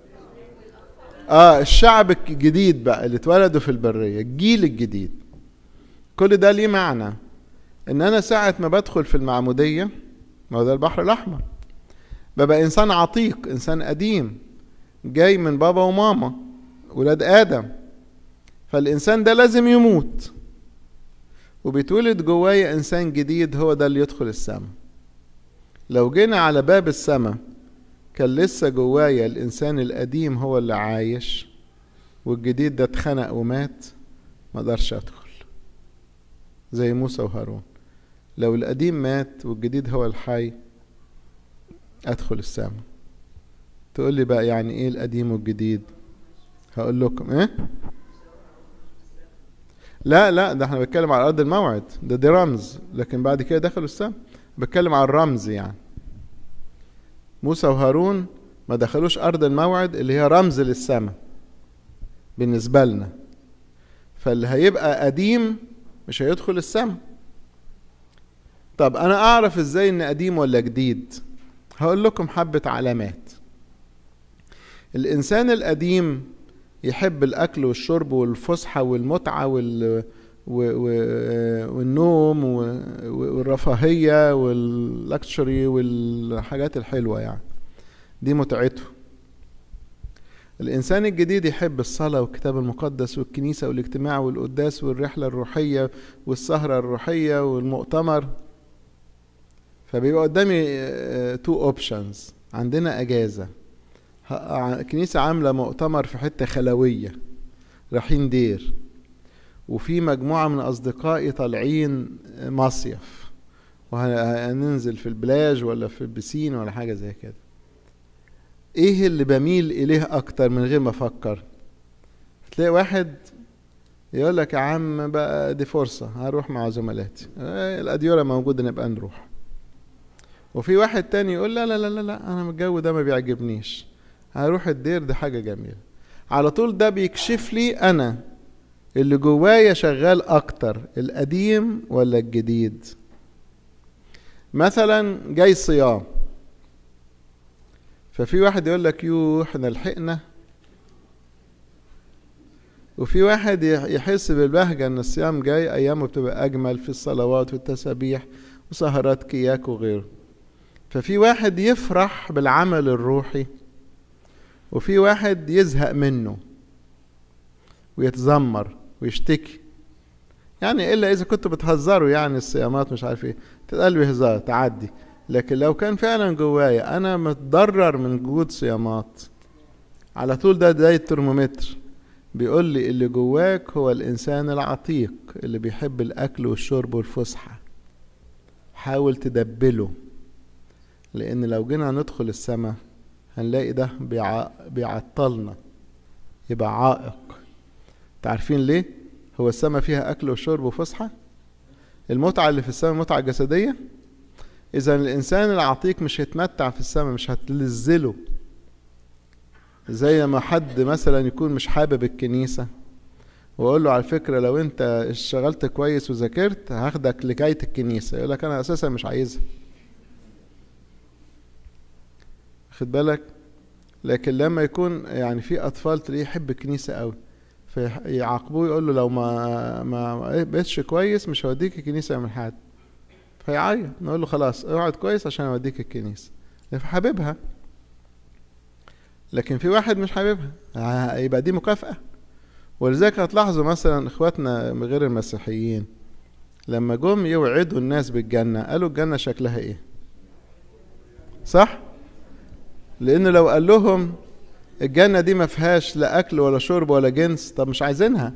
اه الشعب الجديد بقى اللي اتولدوا في البريه الجيل الجديد كل ده ليه معنى ان انا ساعه ما بدخل في المعموديه ما هو ده البحر الاحمر ببقى انسان عتيق انسان قديم جاي من بابا وماما ولاد ادم فالانسان ده لازم يموت وبيتولد جوايا انسان جديد هو ده اللي يدخل السماء لو جينا على باب السماء كان لسه جوايا الانسان القديم هو اللي عايش والجديد ده اتخنق ومات ما اقدرش ادخل زي موسى وهارون لو القديم مات والجديد هو الحي ادخل السماء تقول لي بقى يعني ايه القديم والجديد هقول لكم ايه لا لا ده احنا بنتكلم على ارض الموعد ده دي رمز لكن بعد كده دخلوا السماء بتكلم على الرمز يعني موسى وهارون ما دخلوش أرض الموعد اللي هي رمز للسماء بالنسبة لنا فاللي هيبقى قديم مش هيدخل السماء طب أنا أعرف إزاي إن قديم ولا جديد هقول لكم حبة علامات الإنسان القديم يحب الأكل والشرب والفسحة والمتعة وال والنوم والرفاهية واللكشري والحاجات الحلوة يعني دي متعته الإنسان الجديد يحب الصلاة والكتاب المقدس والكنيسة والاجتماع والقداس والرحلة الروحية والسهرة الروحية والمؤتمر فبيبقى قدامي تو اوبشنز عندنا اجازه كنيسه عامله مؤتمر في حته خلويه رايحين دير وفي مجموعة من أصدقائي طالعين مصيف وهننزل في البلاج ولا في البسين ولا حاجة زي كده إيه اللي بميل إليه أكتر من غير ما أفكر تلاقي واحد يقول لك يا عم بقى دي فرصة هروح مع زملاتي آه، الأديرة موجودة نبقى نروح وفي واحد تاني يقول لا لا لا لا, لا أنا الجو ده ما بيعجبنيش هروح الدير دي حاجة جميلة على طول ده بيكشف لي أنا اللي جوايا شغال أكتر القديم ولا الجديد مثلا جاي صيام ففي واحد يقول لك يو احنا لحقنا وفي واحد يح- يحس بالبهجة ان الصيام جاي ايامه بتبقى اجمل في الصلوات والتسابيح وسهرات كياك وغيره ففي واحد يفرح بالعمل الروحي وفي واحد يزهق منه ويتذمر ويشتكي يعني الا اذا كنتوا بتهزروا يعني الصيامات مش عارف ايه تتقال بهزار تعدي لكن لو كان فعلا جوايا انا متضرر من وجود صيامات على طول ده ده الترمومتر بيقول لي اللي جواك هو الانسان العتيق اللي بيحب الاكل والشرب والفسحه حاول تدبله لان لو جينا ندخل السماء هنلاقي ده بيع... بيعطلنا يبقى عائق تعرفين ليه هو السماء فيها اكل وشرب وفسحه المتعه اللي في السماء متعه جسديه اذا الانسان العتيق مش هيتمتع في السماء مش هتلذله زي ما حد مثلا يكون مش حابب الكنيسه واقول له على فكره لو انت اشتغلت كويس وذاكرت هاخدك لغايه الكنيسه يقول لك انا اساسا مش عايزها خد بالك لكن لما يكون يعني في اطفال تلاقيه يحب الكنيسه قوي فيعاقبوه يقول له لو ما ما بقتش كويس مش هوديك الكنيسه من حد فيعيط نقول له خلاص اقعد كويس عشان اوديك الكنيسه حاببها لكن في واحد مش حاببها ه- يبقى دي مكافأة ولذلك هتلاحظوا مثلا اخواتنا من غير المسيحيين لما جم يوعدوا الناس بالجنة قالوا الجنة شكلها ايه صح لان لو قال لهم الجنة دي ما فيهاش لا اكل ولا شرب ولا جنس طب مش عايزينها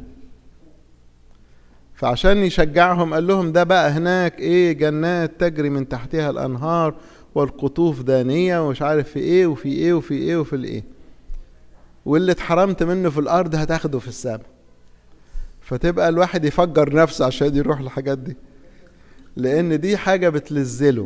فعشان يشجعهم قال لهم ده بقى هناك ايه جنات تجري من تحتها الانهار والقطوف دانية ومش عارف في ايه وفي ايه وفي ايه وفي الايه واللي اتحرمت منه في الارض هتاخده في السماء فتبقى الواحد يفجر نفسه عشان يروح للحاجات دي لان دي حاجة بتلزله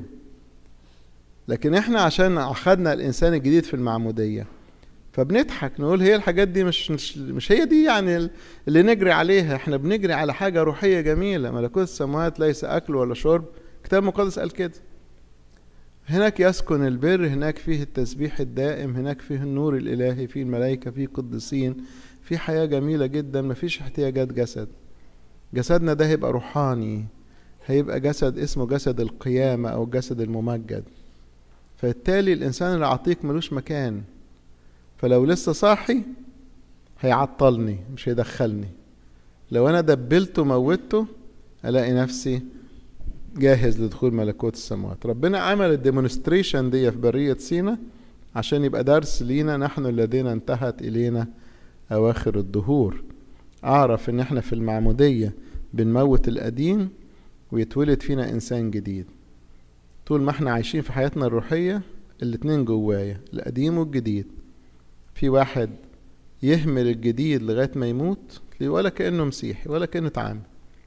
لكن احنا عشان اخدنا الانسان الجديد في المعمودية فبنضحك نقول هي الحاجات دي مش مش, مش هي دي يعني اللي نجري عليها احنا بنجري على حاجة روحية جميلة ملكوت السماوات ليس اكل ولا شرب الكتاب المقدس قال كده هناك يسكن البر هناك فيه التسبيح الدائم هناك فيه النور الإلهي فيه الملائكة فيه قديسين في حياة جميلة جدا مفيش احتياجات جسد جسدنا ده هيبقى روحاني هيبقى جسد اسمه جسد القيامة أو جسد الممجد فبالتالي الإنسان العتيق ملوش مكان فلو لسه صاحي هيعطلني مش هيدخلني لو أنا دبلته موتته ألاقي نفسي جاهز لدخول ملكوت السماوات ربنا عمل الديمونستريشن دي في برية سينا عشان يبقى درس لينا نحن الذين انتهت إلينا أواخر الدهور أعرف إن إحنا في المعمودية بنموت القديم ويتولد فينا إنسان جديد طول ما إحنا عايشين في حياتنا الروحية الاتنين جوايا القديم والجديد في واحد يهمل الجديد لغاية ما يموت ولا كأنه مسيحي ولا كأنه اتعامل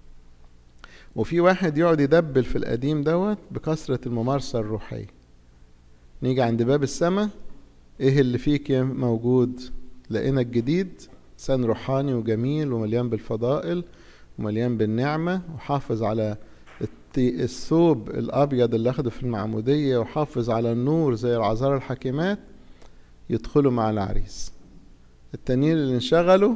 وفي واحد يقعد يدبل في القديم دوت بكثرة الممارسة الروحية نيجي عند باب السماء ايه اللي فيك يا موجود لقينا الجديد انسان روحاني وجميل ومليان بالفضائل ومليان بالنعمة وحافظ على الثوب الأبيض اللي أخده في المعمودية وحافظ على النور زي العذارى الحكيمات يدخلوا مع العريس التانيين اللي انشغلوا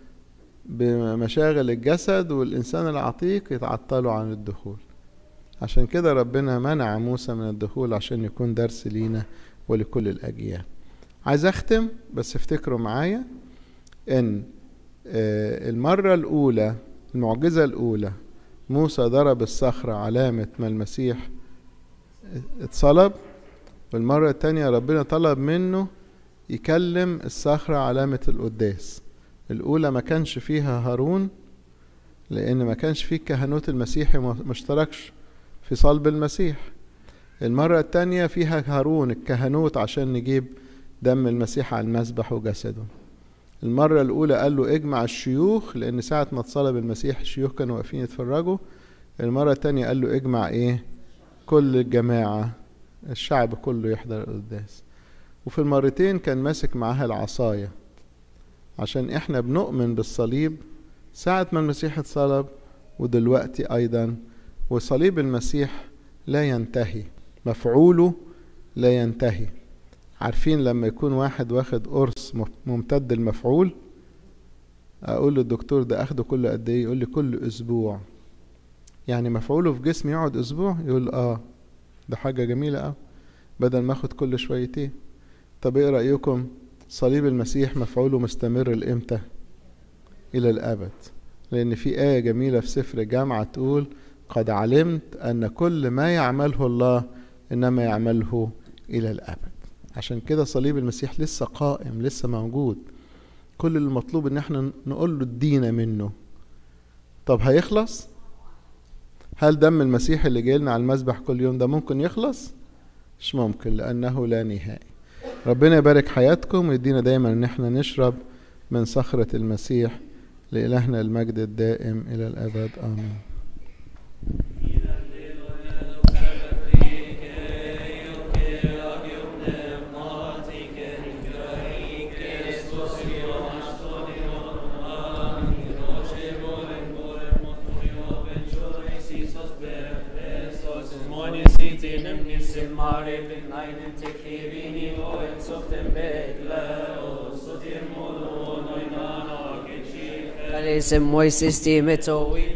بمشاغل الجسد والإنسان العتيق يتعطلوا عن الدخول عشان كده ربنا منع موسى من الدخول عشان يكون درس لينا ولكل الأجيال عايز أختم بس افتكروا معايا إن المرة الأولى المعجزة الأولى موسى ضرب الصخرة علامة ما المسيح اتصلب والمرة التانية ربنا طلب منه يكلم الصخرة علامة القداس الأولى ما كانش فيها هارون لأن ما كانش فيه الكهنوت المسيحي مشتركش في صلب المسيح المرة التانية فيها هارون الكهنوت عشان نجيب دم المسيح على المذبح وجسده المرة الأولى قال له اجمع الشيوخ لأن ساعة ما اتصلب المسيح الشيوخ كانوا واقفين يتفرجوا المرة التانية قال له اجمع ايه كل الجماعة الشعب كله يحضر القداس وفي المرتين كان ماسك معاها العصاية عشان احنا بنؤمن بالصليب ساعة ما المسيح اتصلب ودلوقتي أيضا وصليب المسيح لا ينتهي مفعوله لا ينتهي عارفين لما يكون واحد واخد قرص ممتد المفعول اقول للدكتور ده اخده كل قد ايه يقول لي كل اسبوع يعني مفعوله في جسمي يقعد اسبوع يقول اه ده حاجة جميلة اه بدل ما اخد كل شويتين طب ايه رأيكم صليب المسيح مفعوله مستمر لامتى الى الابد لان في آية جميلة في سفر جامعة تقول قد علمت ان كل ما يعمله الله انما يعمله الى الابد عشان كده صليب المسيح لسه قائم لسه موجود كل المطلوب ان احنا نقول له ادينا منه طب هيخلص هل دم المسيح اللي جاي لنا على المذبح كل يوم ده ممكن يخلص مش ممكن لانه لا نهائي ربنا يبارك حياتكم ويدينا دايما ان احنا نشرب من صخرة المسيح لإلهنا المجد الدائم إلى الأبد آمين Kalesem Moises Timeto.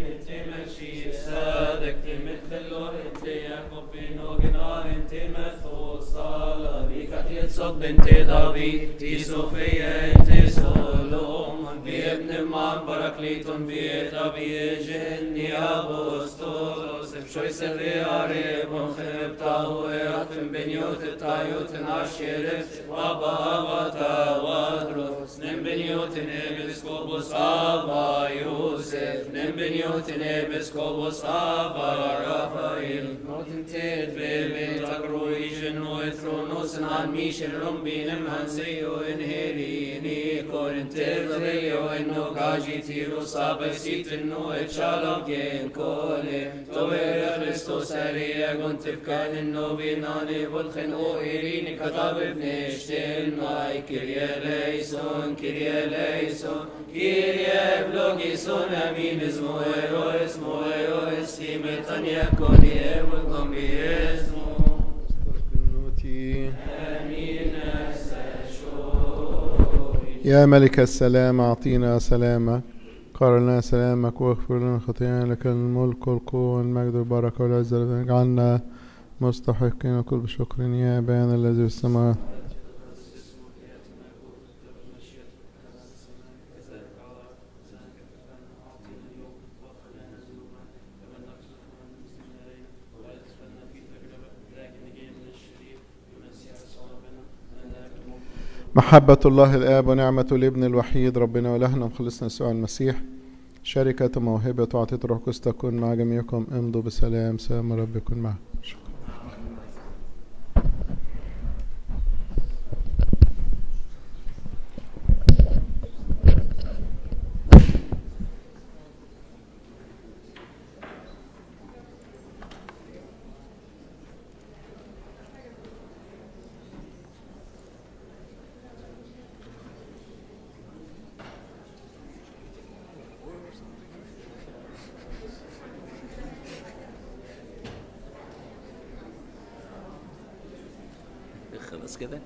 صد انت دافيد تي صوفيا انت سولومون بابن مان براكليتون بيت ابي جني ابوستولوس بشوي سري عريب خيب تاهو يرفن بنيوت التايوت ناشيرف وابا ابا وادروس نم بنيوت نبسكوبوس ابا يوسف نم بنيوت نبسكوبوس ابا رافائيل موتن تيت بيبي تقرويجن وثرونوس عن ميش الرمبين مهنسيو انهيريني كورن ترغيو انو كاجي تيرو صاب سيت انو اتشالو جين كولي توير خريستوس اريا كنت بكان انو بيناني بلخن او ايريني كتاب بنشتين ماي كريا ليسون كريا ليسون كريا بلوغيسون امين اسمو ايرو اسمو ايرو استيمتان يكون يبلغم باسمو بالنوتي يا ملك السلام أعطينا سلامك قال لنا سلامك واغفر لنا خطايانا لك الملك والقوة والمجد والبركة والعزة اجعلنا مستحقين كل بشكر يا أبانا الذي في السماوات محبة الله الآب ونعمة الابن الوحيد ربنا ولهنا مخلصنا يسوع المسيح شركة موهبة وعطية روح القدس تكون مع جميعكم امضوا بسلام سلام رب يكون معكم شكرا خلاص كده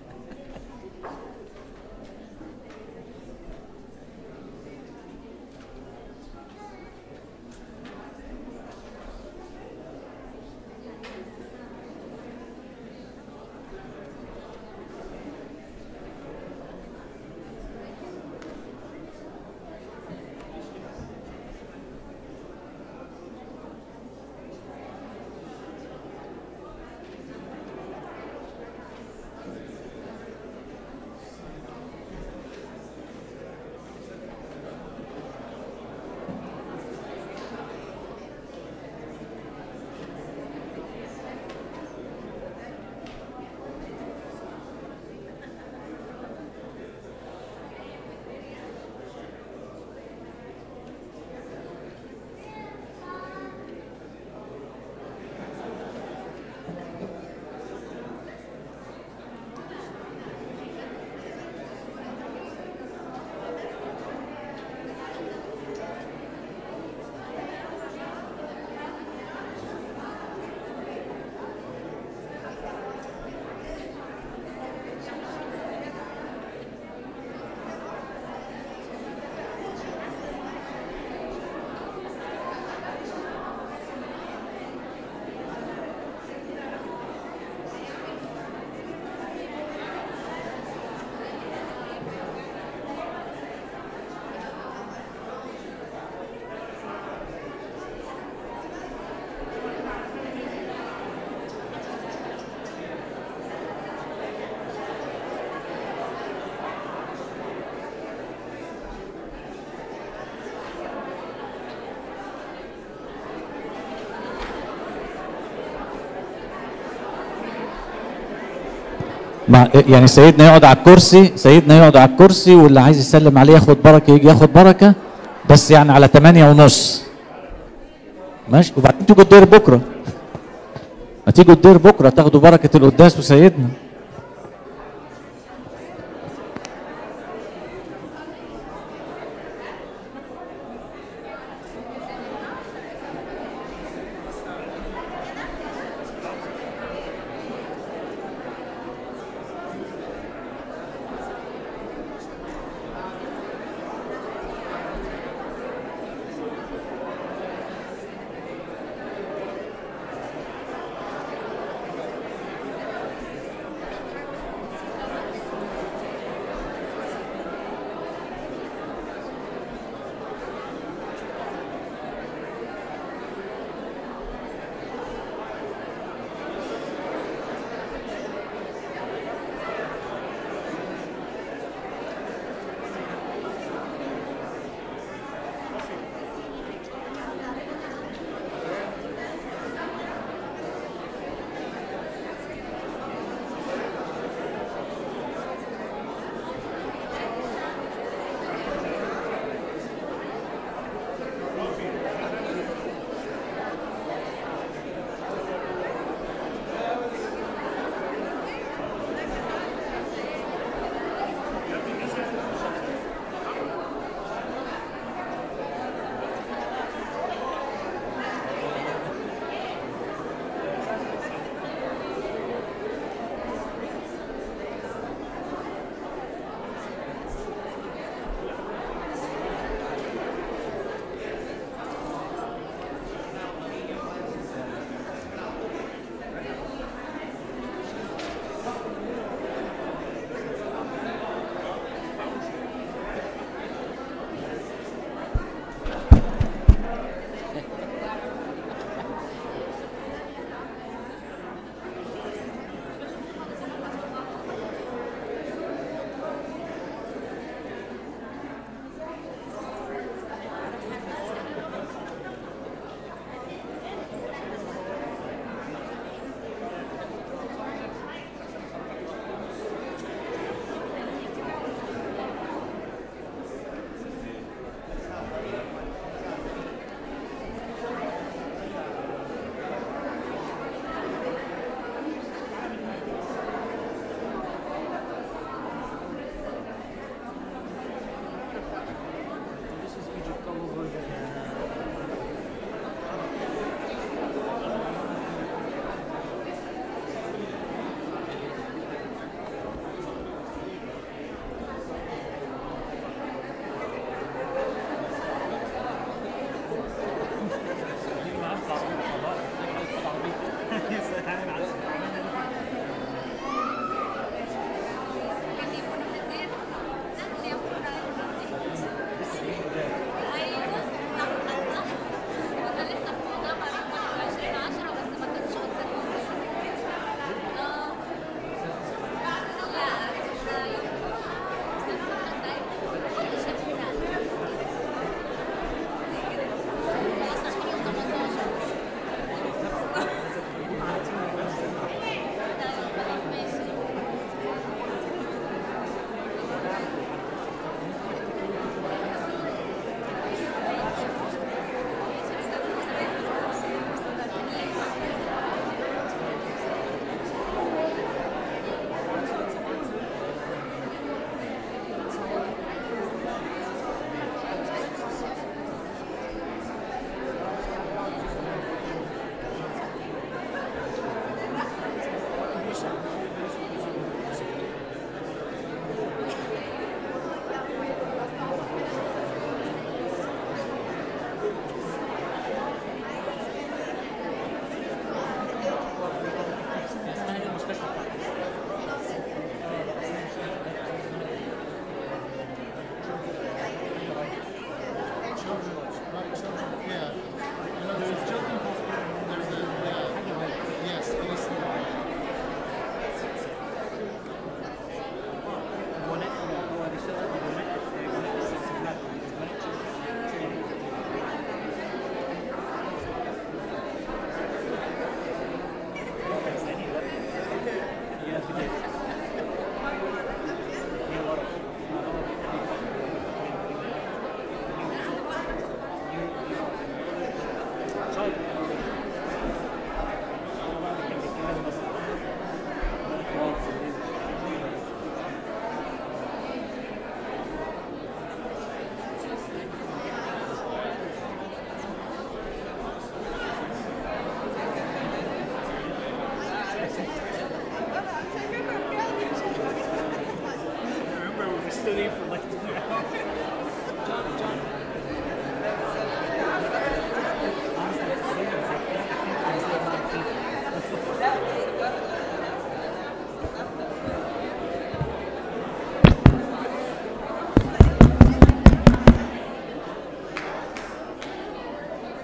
مع يعني سيدنا يقعد على الكرسي سيدنا يقعد على الكرسي واللي عايز يسلم عليه ياخد بركه يجي ياخد بركه بس يعني على 8 ونص ماشي وبعدين تيجوا الدير بكره ما تيجوا الدير بكره تاخدوا بركه القداس وسيدنا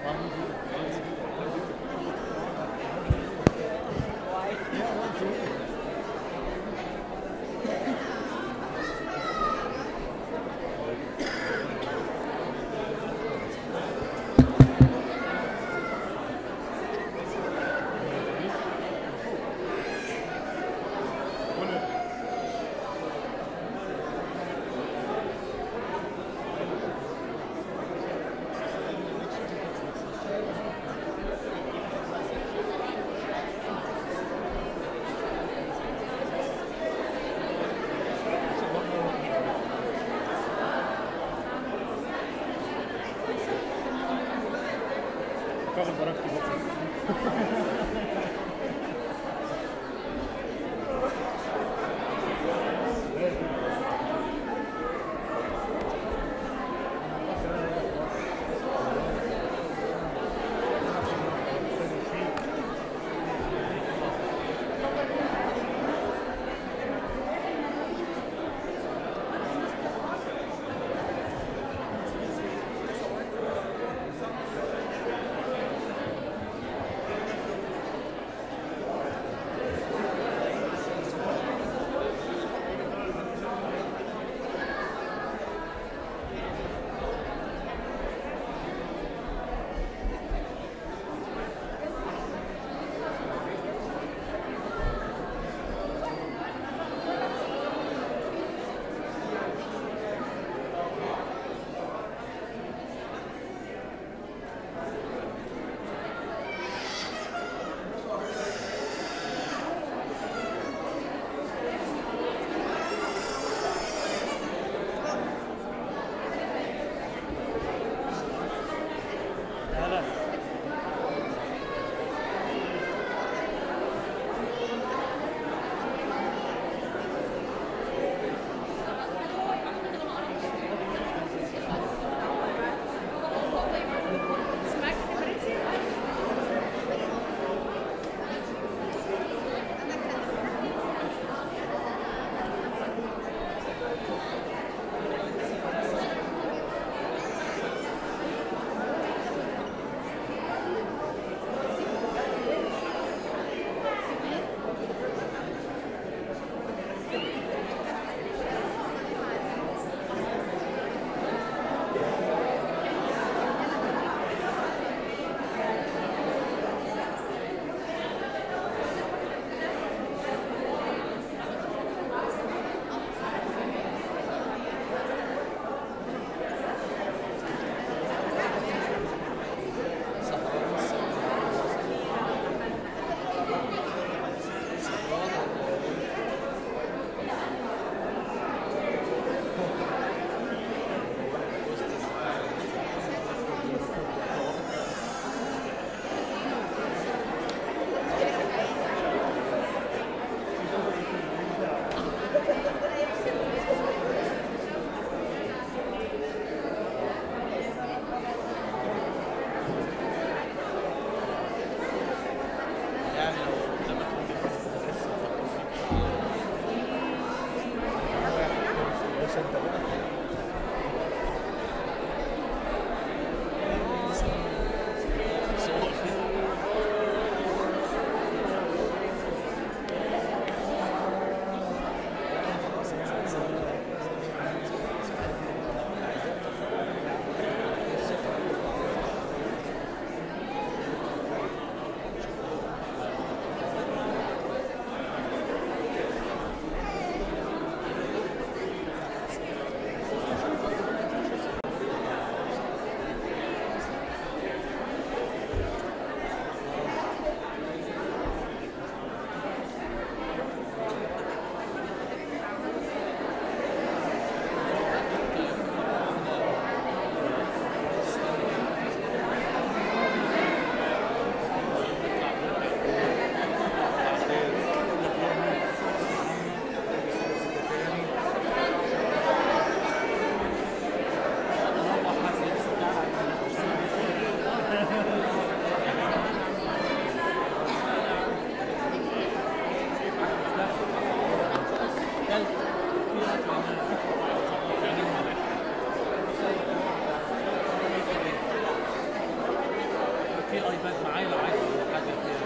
Thank في ايباد معايا لو عايز حاجه فيها